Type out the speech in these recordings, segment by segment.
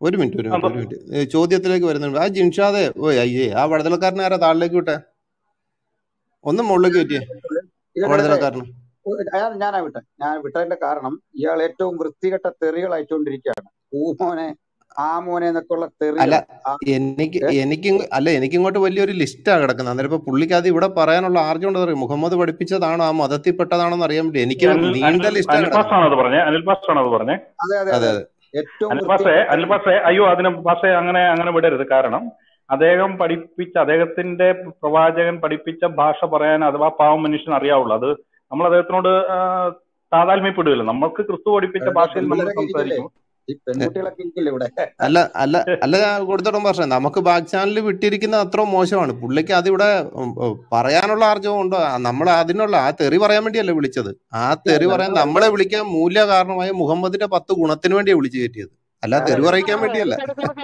ഒരു മിനിറ്റ് ഒരു ആ, മിനിറ്റ് ഒരു മിനിറ്റ് ഏ, ചോദ്യത്തിലേക്ക് വരുന്നുണ്ട് ആ ജിൻഷാദെ ഓ അയ്യേ ആ വഴുതലക്കാരനെ ആരാ താഴിലേക്ക് വിട്ടെ ഒന്ന് മുകളിലേക്ക് കയറ്റിയേ ആ ഇല്ല ഇല്ല ഇല്ല വഴുതലക്കാരന് ഞാൻ ഞാനാ വിട്ടെ ഞാൻ വിട്ടതിന്റെ കാരണം ഇയാൾ ഏറ്റവും വൃത്തികെട്ട തെറികൾ അയച്ചുകൊണ്ടിരിക്കുകയാണ് ഊമോനെ ആ മോനെ എന്നൊക്കെയുള്ള അല്ല തെറികൾ ആ എനിക്ക് ഏ? എനിക്ക് അല്ല എനിക്കിങ്ങോട്ട് വലിയൊരു ലിസ്റ്റാ കിടക്കുന്നത് അന്നേരം ഇപ്പൊ പുള്ളിക്ക് അത് ഇവിടെ പറയാനുള്ള ആർജം ഉണ്ടെന്ന് അറിയാം മുഹമ്മദ് പഠിപ്പിച്ചതാണോ ആ മതത്തിൽപ്പെട്ടതാണോ എന്ന് അറിയാൻ വേണ്ടി എനിക്ക് അനിൽ നീണ്ട അനിൽ ലിസ്റ്റാ അനിൽ കിടക്കുന്നത് പാസ്റ്റാണ് അത് പറഞ്ഞേ അനിൽ പാസ്റ്റാണ് അത് പറഞ്ഞേ അതെ അതെ അതെ അതെ അതെ ഏറ്റവും അനിൽ പാസേ വൃത്തികെട്ട അനിൽ പാസേ അയ്യോ അതിന് പാസേ അങ്ങനെ അങ്ങനെ വിടരുത് കാരണം അദ്ദേഹം പഠിപ്പിച്ച അദ്ദേഹത്തിന്റെ പ്രവാചകൻ പഠിപ്പിച്ച ഭാഷ പറയാൻ അഥവാ പാവം മനുഷ്യൻ അറിയാവുള്ളൂ അത് നമ്മൾ അദ്ദേഹത്തിനോട് ആ, താതാത്മ്യപ്പെടുകയില്ല നമ്മൾക്ക് ക്രിസ്തു പഠിപ്പിച്ച അവരുടെ ഭാഷയിൽ നമ്മൾ പെൺപിള്ളേരൊക്കെ ഇരിക്കില്ലേ സംസാരിക്കും ഈ പെൺകുട്ടികളൊക്കെ ഇരിക്കില്ലേ ഇവിടെ അല്ല അല്ല അല്ല ഞാൻ കൊടുത്തോളം പറഞ്ഞ നമുക്ക് ബാക്ക് ചാനൽ വിട്ടിരിക്കുന്ന അത്ര മോശമാണ് പുള്ളിക്ക് അതിവിടെ ഉം, ഉം, പറയാനുള്ള ആർജവം ഉണ്ടോ നമ്മൾ അതിനുള്ള ആ തെറി പറയാൻ വേണ്ടിയല്ലേ വിളിച്ചത് ആ തെറി പറയാൻ വെറുതെ നമ്മളെ വിളിക്കാൻ മൂല്യ കാരണമായ മുഹമ്മദിന്റെ പത്ത് ഗുണത്തിന് വേണ്ടിയാ വിളിച്ചു കയറ്റിയത് അല്ല അതെ തെറി അതെ പറയിക്കാൻ വേണ്ടിയല്ല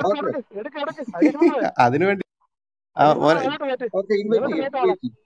ഓക്കെ അതിനു വേണ്ടി ആ മോനെ ഓക്കെ ഇൻവൈറ്റ് ചെയ്യും ഇൻവൈറ്റ് ചെയ്യും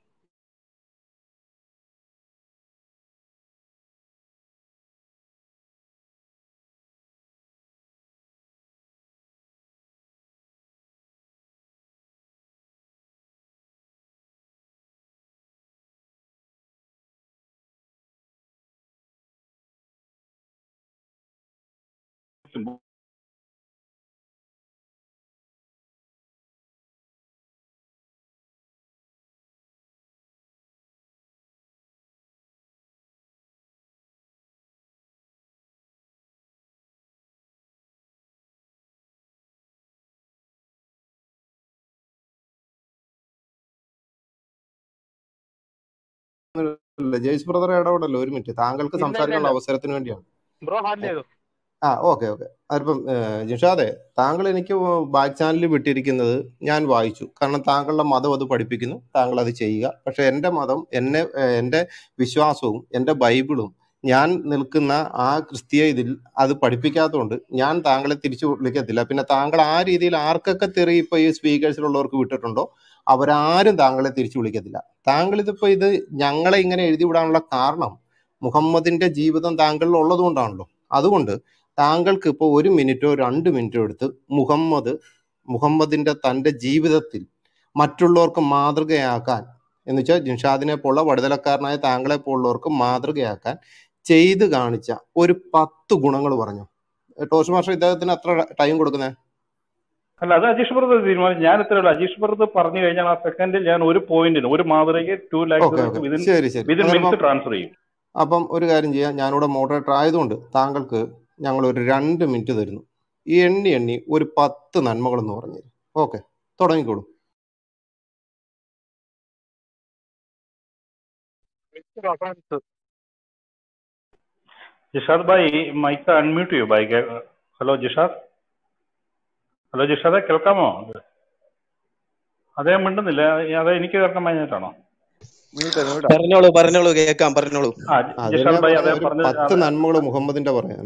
ഇല്ല, ജെയ്സ് ബ്രദർ ഇടപെടല്ലോ ഒരു മിനിറ്റ് താങ്കൾക്ക് ഇല്ല ഇല്ല സംസാരിക്കാനുള്ള ഇല്ല അവസരത്തിന് വേണ്ടിയാണ് ബ്രോ ഹാൻഡിൽ ചെയ്തു ആ ഓക്കെ ഓക്കെ അതിപ്പം ജിഷാദെ താങ്കൾ എനിക്ക് ബാക്ക് ചാനലിൽ വിട്ടിരിക്കുന്നത് ഞാൻ വായിച്ചു കാരണം താങ്കളുടെ മതം അത് പഠിപ്പിക്കുന്നു താങ്കൾ അത് ചെയ്യുക പക്ഷെ എൻ്റെ മതം എന്നെ ഏഹ്, എൻ്റെ വിശ്വാസവും എൻ്റെ ബൈബിളും ഞാൻ നിൽക്കുന്ന ആ ക്രിസ്തീയ ഇതിൽ അത് പഠിപ്പിക്കാത്തതുകൊണ്ട് ഞാൻ താങ്കളെ തിരിച്ചു വിളിക്കത്തില്ല പിന്നെ താങ്കൾ ആ രീതിയിൽ ആർക്കൊക്കെ തെറി ഇപ്പൊ ഈ സ്പീക്കേഴ്സിലുള്ളവർക്ക് വിട്ടിട്ടുണ്ടോ അവരാരും താങ്കളെ തിരിച്ചു വിളിക്കത്തില്ല താങ്കൾ ഇതിപ്പോ ഇത് ഞങ്ങളെ ഇങ്ങനെ എഴുതി വിടാനുള്ള കാരണം മുഹമ്മദിന്റെ ജീവിതം താങ്കളിൽ ഉള്ളതുകൊണ്ടാണല്ലോ അതുകൊണ്ട് താങ്കൾക്ക് ഇപ്പോൾ ഒരു മിനിറ്റോ രണ്ട് മിനിറ്റോ എടുത്ത് മുഹമ്മദ് മുഹമ്മദിന്റെ തന്റെ ജീവിതത്തിൽ മറ്റുള്ളവർക്ക് മാതൃകയാക്കാൻ എന്ന് വെച്ചാൽ ജിൻഷാദിനെ പോലുള്ള വടുതലക്കാരനായ താങ്കളെ പോലുള്ളവർക്ക് മാതൃകയാക്കാൻ ചെയ്ത് കാണിച്ച ഒരു പത്ത് ഗുണങ്ങൾ പറഞ്ഞു ടോസ് മാസ്റ്റർ ഇദ്ദേഹത്തിന് അത്ര ടൈം കൊടുക്കുന്നത് അല്ല അത് അജീഷ് ബ്രദർ തീരുമാനിച്ചു ഞാൻ ഇത്രയല്ല അജീഷ് ബ്രദർ പറഞ്ഞു കഴിഞ്ഞാൽ ആ സെക്കൻഡിൽ ഞാൻ ഒരു പോയിന്റിന് ഒരു മാതൃകയ്ക്ക് two okay lakhs okay within ശരി ശരി വിതിൻ അന്നേരം മിനിറ്റ്സ് ട്രാൻസ്ഫർ ചെയ്യും അപ്പം ഒരു കാര്യം ചെയ്യാം ഞാനിവിടെ മോഡറേറ്റർ ആയതുകൊണ്ട് താങ്കൾക്ക് ഞങ്ങൾ ഒരു രണ്ട് മിനിറ്റ് തരുന്നു ഈ എണ്ണി എണ്ണി ഒരു പത്ത് നന്മകൾ എന്ന് പറഞ്ഞു തരും ഓക്കെ തുടങ്ങിക്കോളൂ ജിഷാദ് ഭായ് മൈക്ക് അൺമ്യൂട്ട് ചെയ്യൂ ബൈക്ക് ഹലോ ജിഷാദ് ഹലോ ജിഷാദെ കേൾക്കാമോ അദ്ദേഹം മിണ്ടുന്നില്ല അതെ എനിക്ക് കേൾക്കാൻ കഴിഞ്ഞിട്ടാണോ പറഞ്ഞോളൂ പറഞ്ഞോളൂ കേക്കാം പറഞ്ഞോളൂ ആ അതിനെ ജിഷാദ് ഭായ് പറഞ്ഞ അദ്ദേഹം ഒരു പറഞ്ഞത് പത്ത് അതെ നന്മകൾ മുഹമ്മദിന്റെ പറയാൻ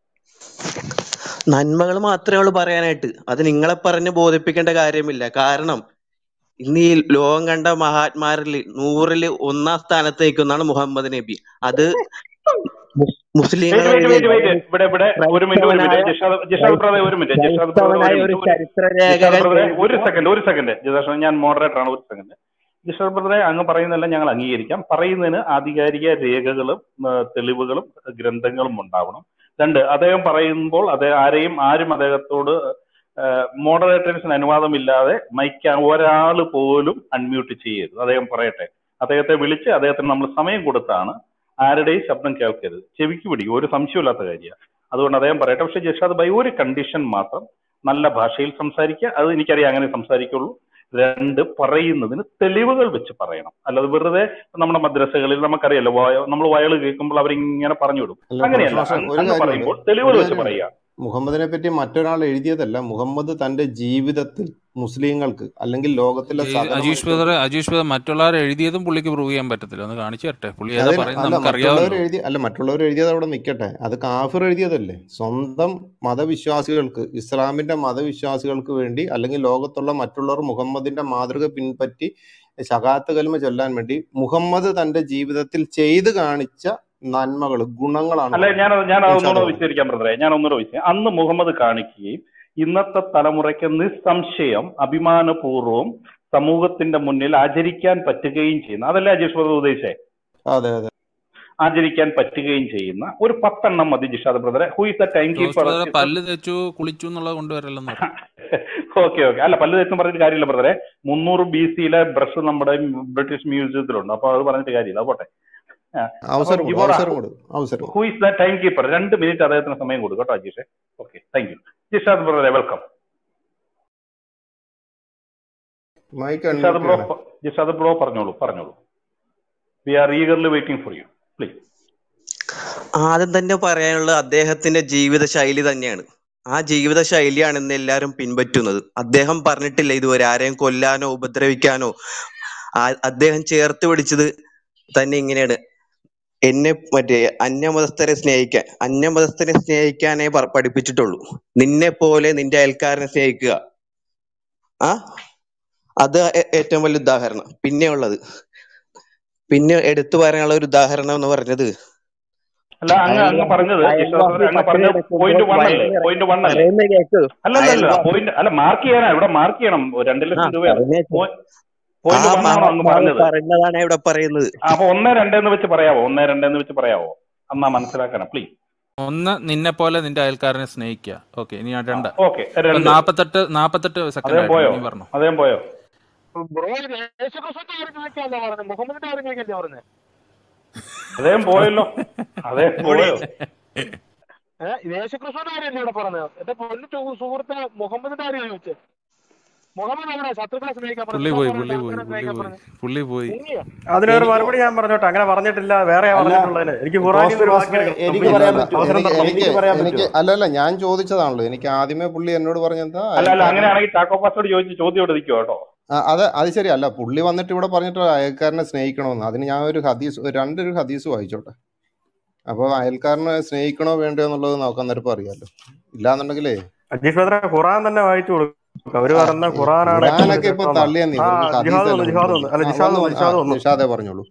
നന്മകൾ മാത്രമേ ഉള്ളൂ പറയാനായിട്ട് അത് നിങ്ങളെ പറഞ്ഞ് ബോധിപ്പിക്കേണ്ട കാര്യമില്ല കാരണം ഇന്ന് ഈ ലോകം കണ്ട മഹാത്മാരിൽ നൂറിൽ ഒന്നാം സ്ഥാനത്ത് നിൽക്കുന്നതാണ് മുഹമ്മദ് നബി അത് മു- വെയിറ്റ് മുസ്ലിങ്ങൾ വെയിറ്റ് എഴുതിയ വെയിറ്റ് വെയിറ്റ് ഇവിടെ ഇവിടെ ഒരു മിനിറ്റ് ഒരു മിനിറ്റ് ക്രൈസ്തവനായ ജിഷാദ് ജിഷാദ് ബ്രദർ ഒരു മിനിറ്റ് ജിഷാദ് ബ്രദർ ഒരു ക്രൈസ്തവനായ ഒരു മിനിറ്റ് ഒരു ചരിത്ര ജിഷാദ് രേഖകൾ ബ്രദറെ ഒരു എഴുതി സെക്കൻഡ് ഒരു സെക്കൻഡ് ജിഷാദ് ഞാൻ മോഡറേറ്റർ ആണ് ഒരു സെക്കൻഡ് ജിഷാദ് ബ്രദറെ അങ്ങ് പറയുന്നതെല്ലാം ഞങ്ങൾ അംഗീകരിക്കാം പറയുന്നതിന് ആധികാരിക രേഖകളും ആ, തെളിവുകളും ഗ്രന്ഥങ്ങളും ഉണ്ടാവണം രണ്ട് അദ്ദേഹം പറയുമ്പോൾ അദ്ദേഹം ആരെയും ആരും അദ്ദേഹത്തോട് മോഡറേറ്റേഴ്സിന് അനുവാദമില്ലാതെ മൈക്ക് ഒരാൾ പോലും അൺമ്യൂട്ട് ചെയ്യരുത് അദ്ദേഹം പറയട്ടെ അദ്ദേഹത്തെ വിളിച്ച് അദ്ദേഹത്തിന് നമ്മൾ സമയം കൊടുത്താണ് ആരുടെയും ശബ്ദം കേൾക്കരുത് ചെവിക്ക് പിടിക്കും ഒരു സംശയമില്ലാത്ത കാര്യമാണ് അതുകൊണ്ട് അദ്ദേഹം പറയട്ടെ പക്ഷെ ജഷാദ് ബൈ ഒരു കണ്ടീഷൻ മാത്രം നല്ല ഭാഷയിൽ സംസാരിക്കുക അത് എനിക്കറിയാം അങ്ങനെ സംസാരിക്കുള്ളൂ രണ്ട് പറയുന്നതിന് തെളിവുകൾ വെച്ച് പറയണം അല്ലാതെ വെറുതെ നമ്മുടെ മദ്രസകളിൽ നമുക്കറിയാലോ വയ- നമ്മൾ വയൽ കേൾക്കുമ്പോൾ അവരിങ്ങനെ പറഞ്ഞു വിടും അല്ല ടോസ് അങ്ങനെയല്ല മാസ്റ്റർ അങ്ങ് ഒരു അങ്ങ് കാര്യമുണ്ട് പറയുമ്പോൾ തെളിവുകൾ ഒരു വെച്ച് കാര്യമുണ്ട് പറയുക മുഹമ്മദിനെ പറ്റി മറ്റൊരാൾ എഴുതിയതല്ല മുഹമ്മദ് തന്റെ ജീവിതത്തിൽ മുസ്ലിങ്ങൾക്ക് അല്ലെങ്കിൽ ലോകത്തിലെ ജയ്- സകല അജീഷ് ബദർ മനുഷ്യർക്കും അജീഷ് ബദർ മറ്റുള്ളവർ എഴുതിയതും പുള്ളിക്ക് പ്രൂവ് ചെയ്യാൻ പറ്റത്തില്ല ഒന്ന് കാണിച്ചു തരട്ടെ പുള്ളി ഏതാ അതിന് പറയുന്നത് അല്ല മറ്റുള്ളവർ നമുക്കറിയാമല്ലോ എഴുതി അല്ല മറ്റുള്ളവർ എഴുതിയത് അവിടെ നിൽക്കട്ടെ അത് കാഫിർ എഴുതിയതല്ലേ സ്വന്തം മതവിശ്വാസികൾക്ക് ഇസ്ലാമിന്റെ മതവിശ്വാസികൾക്ക് വേണ്ടി അല്ലെങ്കിൽ ലോകത്തുള്ള മറ്റുള്ളവർ മുഹമ്മദിന്റെ മാതൃക പിൻപറ്റി ശകാത്ത് കൽമ ചൊല്ലാൻ വേണ്ടി മുഹമ്മദ് തന്റെ ജീവിതത്തിൽ ചെയ്തു കാണിച്ച നന്മകൾ ഗുണങ്ങളാണ് അല്ല പറഞ്ഞത് ഞാൻ ഞാൻ ഇൻഷാ അതൊന്നുകൂടെ അല്ലാ പറഞ്ഞു വിശദീകരിക്കാൻ ബ്രദറെ ഞാൻ ഒന്നുകൂടെ വിശദീകരിക്കാം അന്ന് മുഹമ്മദ് കാണിക്കുകയും ഇന്നത്തെ തലമുറയ്ക്ക് നിസ്സംശയം അഭിമാനപൂർവ്വം സമൂഹത്തിന്റെ മുന്നിൽ ആചരിക്കാൻ പറ്റുകയും ചെയ്യുന്ന അതല്ലേ അജീഷ് ബ്രദർ ഉദ്ദേശിച്ചേ അതെ അതെ ആചരിക്കാൻ പറ്റുകയും ചെയ്യുന്ന ഒരു പത്തെണ്ണം മതി ജിഷാദ് ബ്രദറെ who is the time Jose keeper ബ്രദറെ പല്ല് തേച്ചു കുളിച്ചു എന്നുള്ളത് കൊണ്ടുവരല്ലെന്ന് പറഞ്ഞു ഓക്കെ ഓക്കെ അല്ല പല്ല് തെറ്റും പറഞ്ഞിട്ട് കാര്യമില്ല ബ്രദറെ മുന്നൂറ് ബി സിയിലെ ബ്രഷ് നമ്മുടെ ബ്രിട്ടീഷ് മ്യൂസിയത്തിലുണ്ട് അപ്പൊ അത് പറഞ്ഞിട്ട് കാര്യമില്ല അത് പോട്ടെ ആ, അപ്പം അവസരം കൊടുക്കും ജിബോറ അവസരം കൊടുക്കും അവസരം കൊടുക്കും who is the time keeper രണ്ട് മിനിറ്റ് അദ്ദേഹത്തിന് സമയം കൊടുക്കും കേട്ടോ അജീഷെ ഓക്കെ താങ്ക് യു ജിഷാദ് ബ്രദറെ welcome mic Jishad unmute bro ചെയ്യണേ ജിഷാദ് ബ്രോ പറഞ്ഞോളൂ പറഞ്ഞോളൂ we are eagerly waiting for you please ആദ്യം തന്നെ പറയാനുള്ളത് അദ്ദേഹത്തിന്റെ ജീവിത ശൈലി തന്നെയാണ് ആ ജീവിത ശൈലിയാണ് ഇന്ന് എല്ലാവരും പിൻപറ്റുന്നത് അദ്ദേഹം പറഞ്ഞിട്ടില്ല ഇതുവരെ ആരെയും കൊല്ലാനോ ഉപദ്രവിക്കാനോ ആ- അദ്ദേഹം ചേർത്ത് പിടിച്ചത് തന്നെ ഇങ്ങനെയാണ് എന്നെ മറ്റേ അന്യമതസ്ഥരെ സ്നേഹിക്കാൻ അന്യമതസ്ഥരെ സ്നേഹിക്കാനേ പ- പഠിപ്പിച്ചിട്ടുള്ളൂ നിന്നെ പോലെ നിന്റെ അയൽക്കാരനെ സ്നേഹിക്കുക ആ അത് ഏ- ഏറ്റവും വലിയ ഉദാഹരണം പിന്നെ ഉള്ളത് പിന്നെ എടുത്തു പറയാനുള്ള ഒരു ഉദാഹരണം എന്ന് പറഞ്ഞത് അല്ല അങ്ങ് അങ്ങ് പറഞ്ഞത് ജിഷാദ് ബ്രദറെ അങ്ങ് പറഞ്ഞ പോയിന്റ് വൺ അല്ലേ പോയിന്റ് വൺ അല്ലേ പറയുന്ന കേക്ക് അല്ല അല്ല അല്ല അയൽവാസി പോയിന്റ് അല്ല മാർക്ക് ചെയ്യാനാ ഇവിടെ മാർക്ക് ചെയ്യണം രണ്ട് ആ ലക്ഷം രൂപയാണ് പറയുന്ന കേക്ക് ആ പോയിന്റ് വൺ ആണോ അങ്ങ് മഹാത്മാവ് പറഞ്ഞത് പറയുന്നതാണ് ഇവിടെ പറയുന്നത് ആ, അപ്പൊ ഒന്ന് രണ്ട് എന്ന് വെച്ച് പറയാവോ ഒന്ന് രണ്ട് എന്ന് വെച്ച് പറയാവോ എന്നാ മനസ്സിലാക്കണം പ്ലീസ് ഒന്ന് നിന്നെ പോലെ നിന്റെ അയൽക്കാരനെ സ്നേഹിക്കുക ഓക്കെ ഇനി ആ രണ്ട് ഓക്കെ ഇപ്പൊ രണ്ട് നാപ്പത്തെട്ട് നാപ്പത്തെട്ട് സെക്കൻഡ് അതേം ആയിട്ട് പോയോ ഇനി പറഞ്ഞു അതേം പോയോ ബ്രോ യേശുക്രിസ്തുവിന്റെ കാര്യങ്ങളൊക്കെയല്ല പറഞ്ഞത് മുഹമ്മദിന്റെ കാര്യങ്ങളൊക്കെയല്ലേ പറഞ്ഞത് അതേം പോയല്ലോ അതേം പോയോ ഏഹ് യേശുക്രിസ്തുവിന്റെ കാര്യമല്ലേ ഇവിടെ പറഞ്ഞത് എന്റെ പൊന്നു ചു- സുഹൃത്ത് മുഹമ്മദിന്റെ കാര്യമാണ് ചോദിച്ചത് മുഹമ്മദ് എവിടെ ശത്രുക്കളെ സ്നേഹിക്കാൻ പറഞ്ഞു പുള്ളി ഇസ്ലാം പോയി പറഞ്ഞു പുള്ളി പോയി ശത്രുക്കളെ പുള്ളി സ്നേഹിക്കാൻ പോയി പറഞ്ഞു പുള്ളി പോയി മുങ്ങിയോ അതിനൊരു എനിക്ക് മറുപടി ഞാൻ പറഞ്ഞോട്ടെ അങ്ങനെ പറഞ്ഞിട്ടില്ല വേറെ അല്ല പറഞ്ഞിട്ടുള്ളതിന് എനിക്ക് ഖുറാനിൽ ജോസ് ഒരു വാക്യം പാസ്റ്ററെ എടുക്കണം എനിക്ക് കംപ്ലീറ്റ് പറയാൻ ഇല്ല ചെയ്യാൻ പറ്റുമോ അവസരം എനിക്ക് തരണം എനിക്ക് എനിക്ക് പറയാൻ എനിക്ക് പറ്റുമോ അല്ലല്ല ഞാൻ ചോദിച്ചതാണല്ലോ എനിക്ക് ആദ്യമേ പുള്ളി എന്നോട് പറഞ്ഞെന്താ അല്ല അല്ല അയൽക്കാരനെ അങ്ങനെയാണെങ്കിൽ ചാക്കോ പാസ്റ്റോട് ചോദിച്ച് ചോദ്യം ഇവിടെ നിൽക്കുവോ കേട്ടോ ആ, അത് അത് ശരിയല്ല പുള്ളി വന്നിട്ട് ഇവിടെ പറഞ്ഞിട്ട് അയൽക്കാരനെ സ്നേഹിക്കണമെന്ന് അതിന് ഞാൻ ഒരു ഹദീസ് ഒരു രണ്ടൊരു ഹദീസ് വായിച്ചോട്ടെ അപ്പോൾ അയൽക്കാരനെ സ്നേഹിക്കണോ വേണ്ടയോ എന്നുള്ളത് നോക്കാൻ നേരപ്പം അറിയാലോ ഇല്ലാന്നുണ്ടെങ്കിലേ അജീഷ് ഭദ്ര ഖുറാൻ തന്നെ വായിച്ചു കൊടുക്കും അവര് ആ പറയുന്ന ഖുറാനാണ് ഏറ്റവും ഖുറാനൊക്കെ വലിയ ഇപ്പൊ പുസ്തകം തള്ളിയെന്നീ ആ വെറും ജിഹാദ് ഹദീസല്ലേ വന്നു ജിഹാദ് കൊണ്ടുവന്നത് വന്നു അല്ല ആ ജിഷാദ് വന്നു വന്നു വന്നു ആ ജിഷാദ് വന്നു നിഷാദേ പറഞ്ഞോളൂ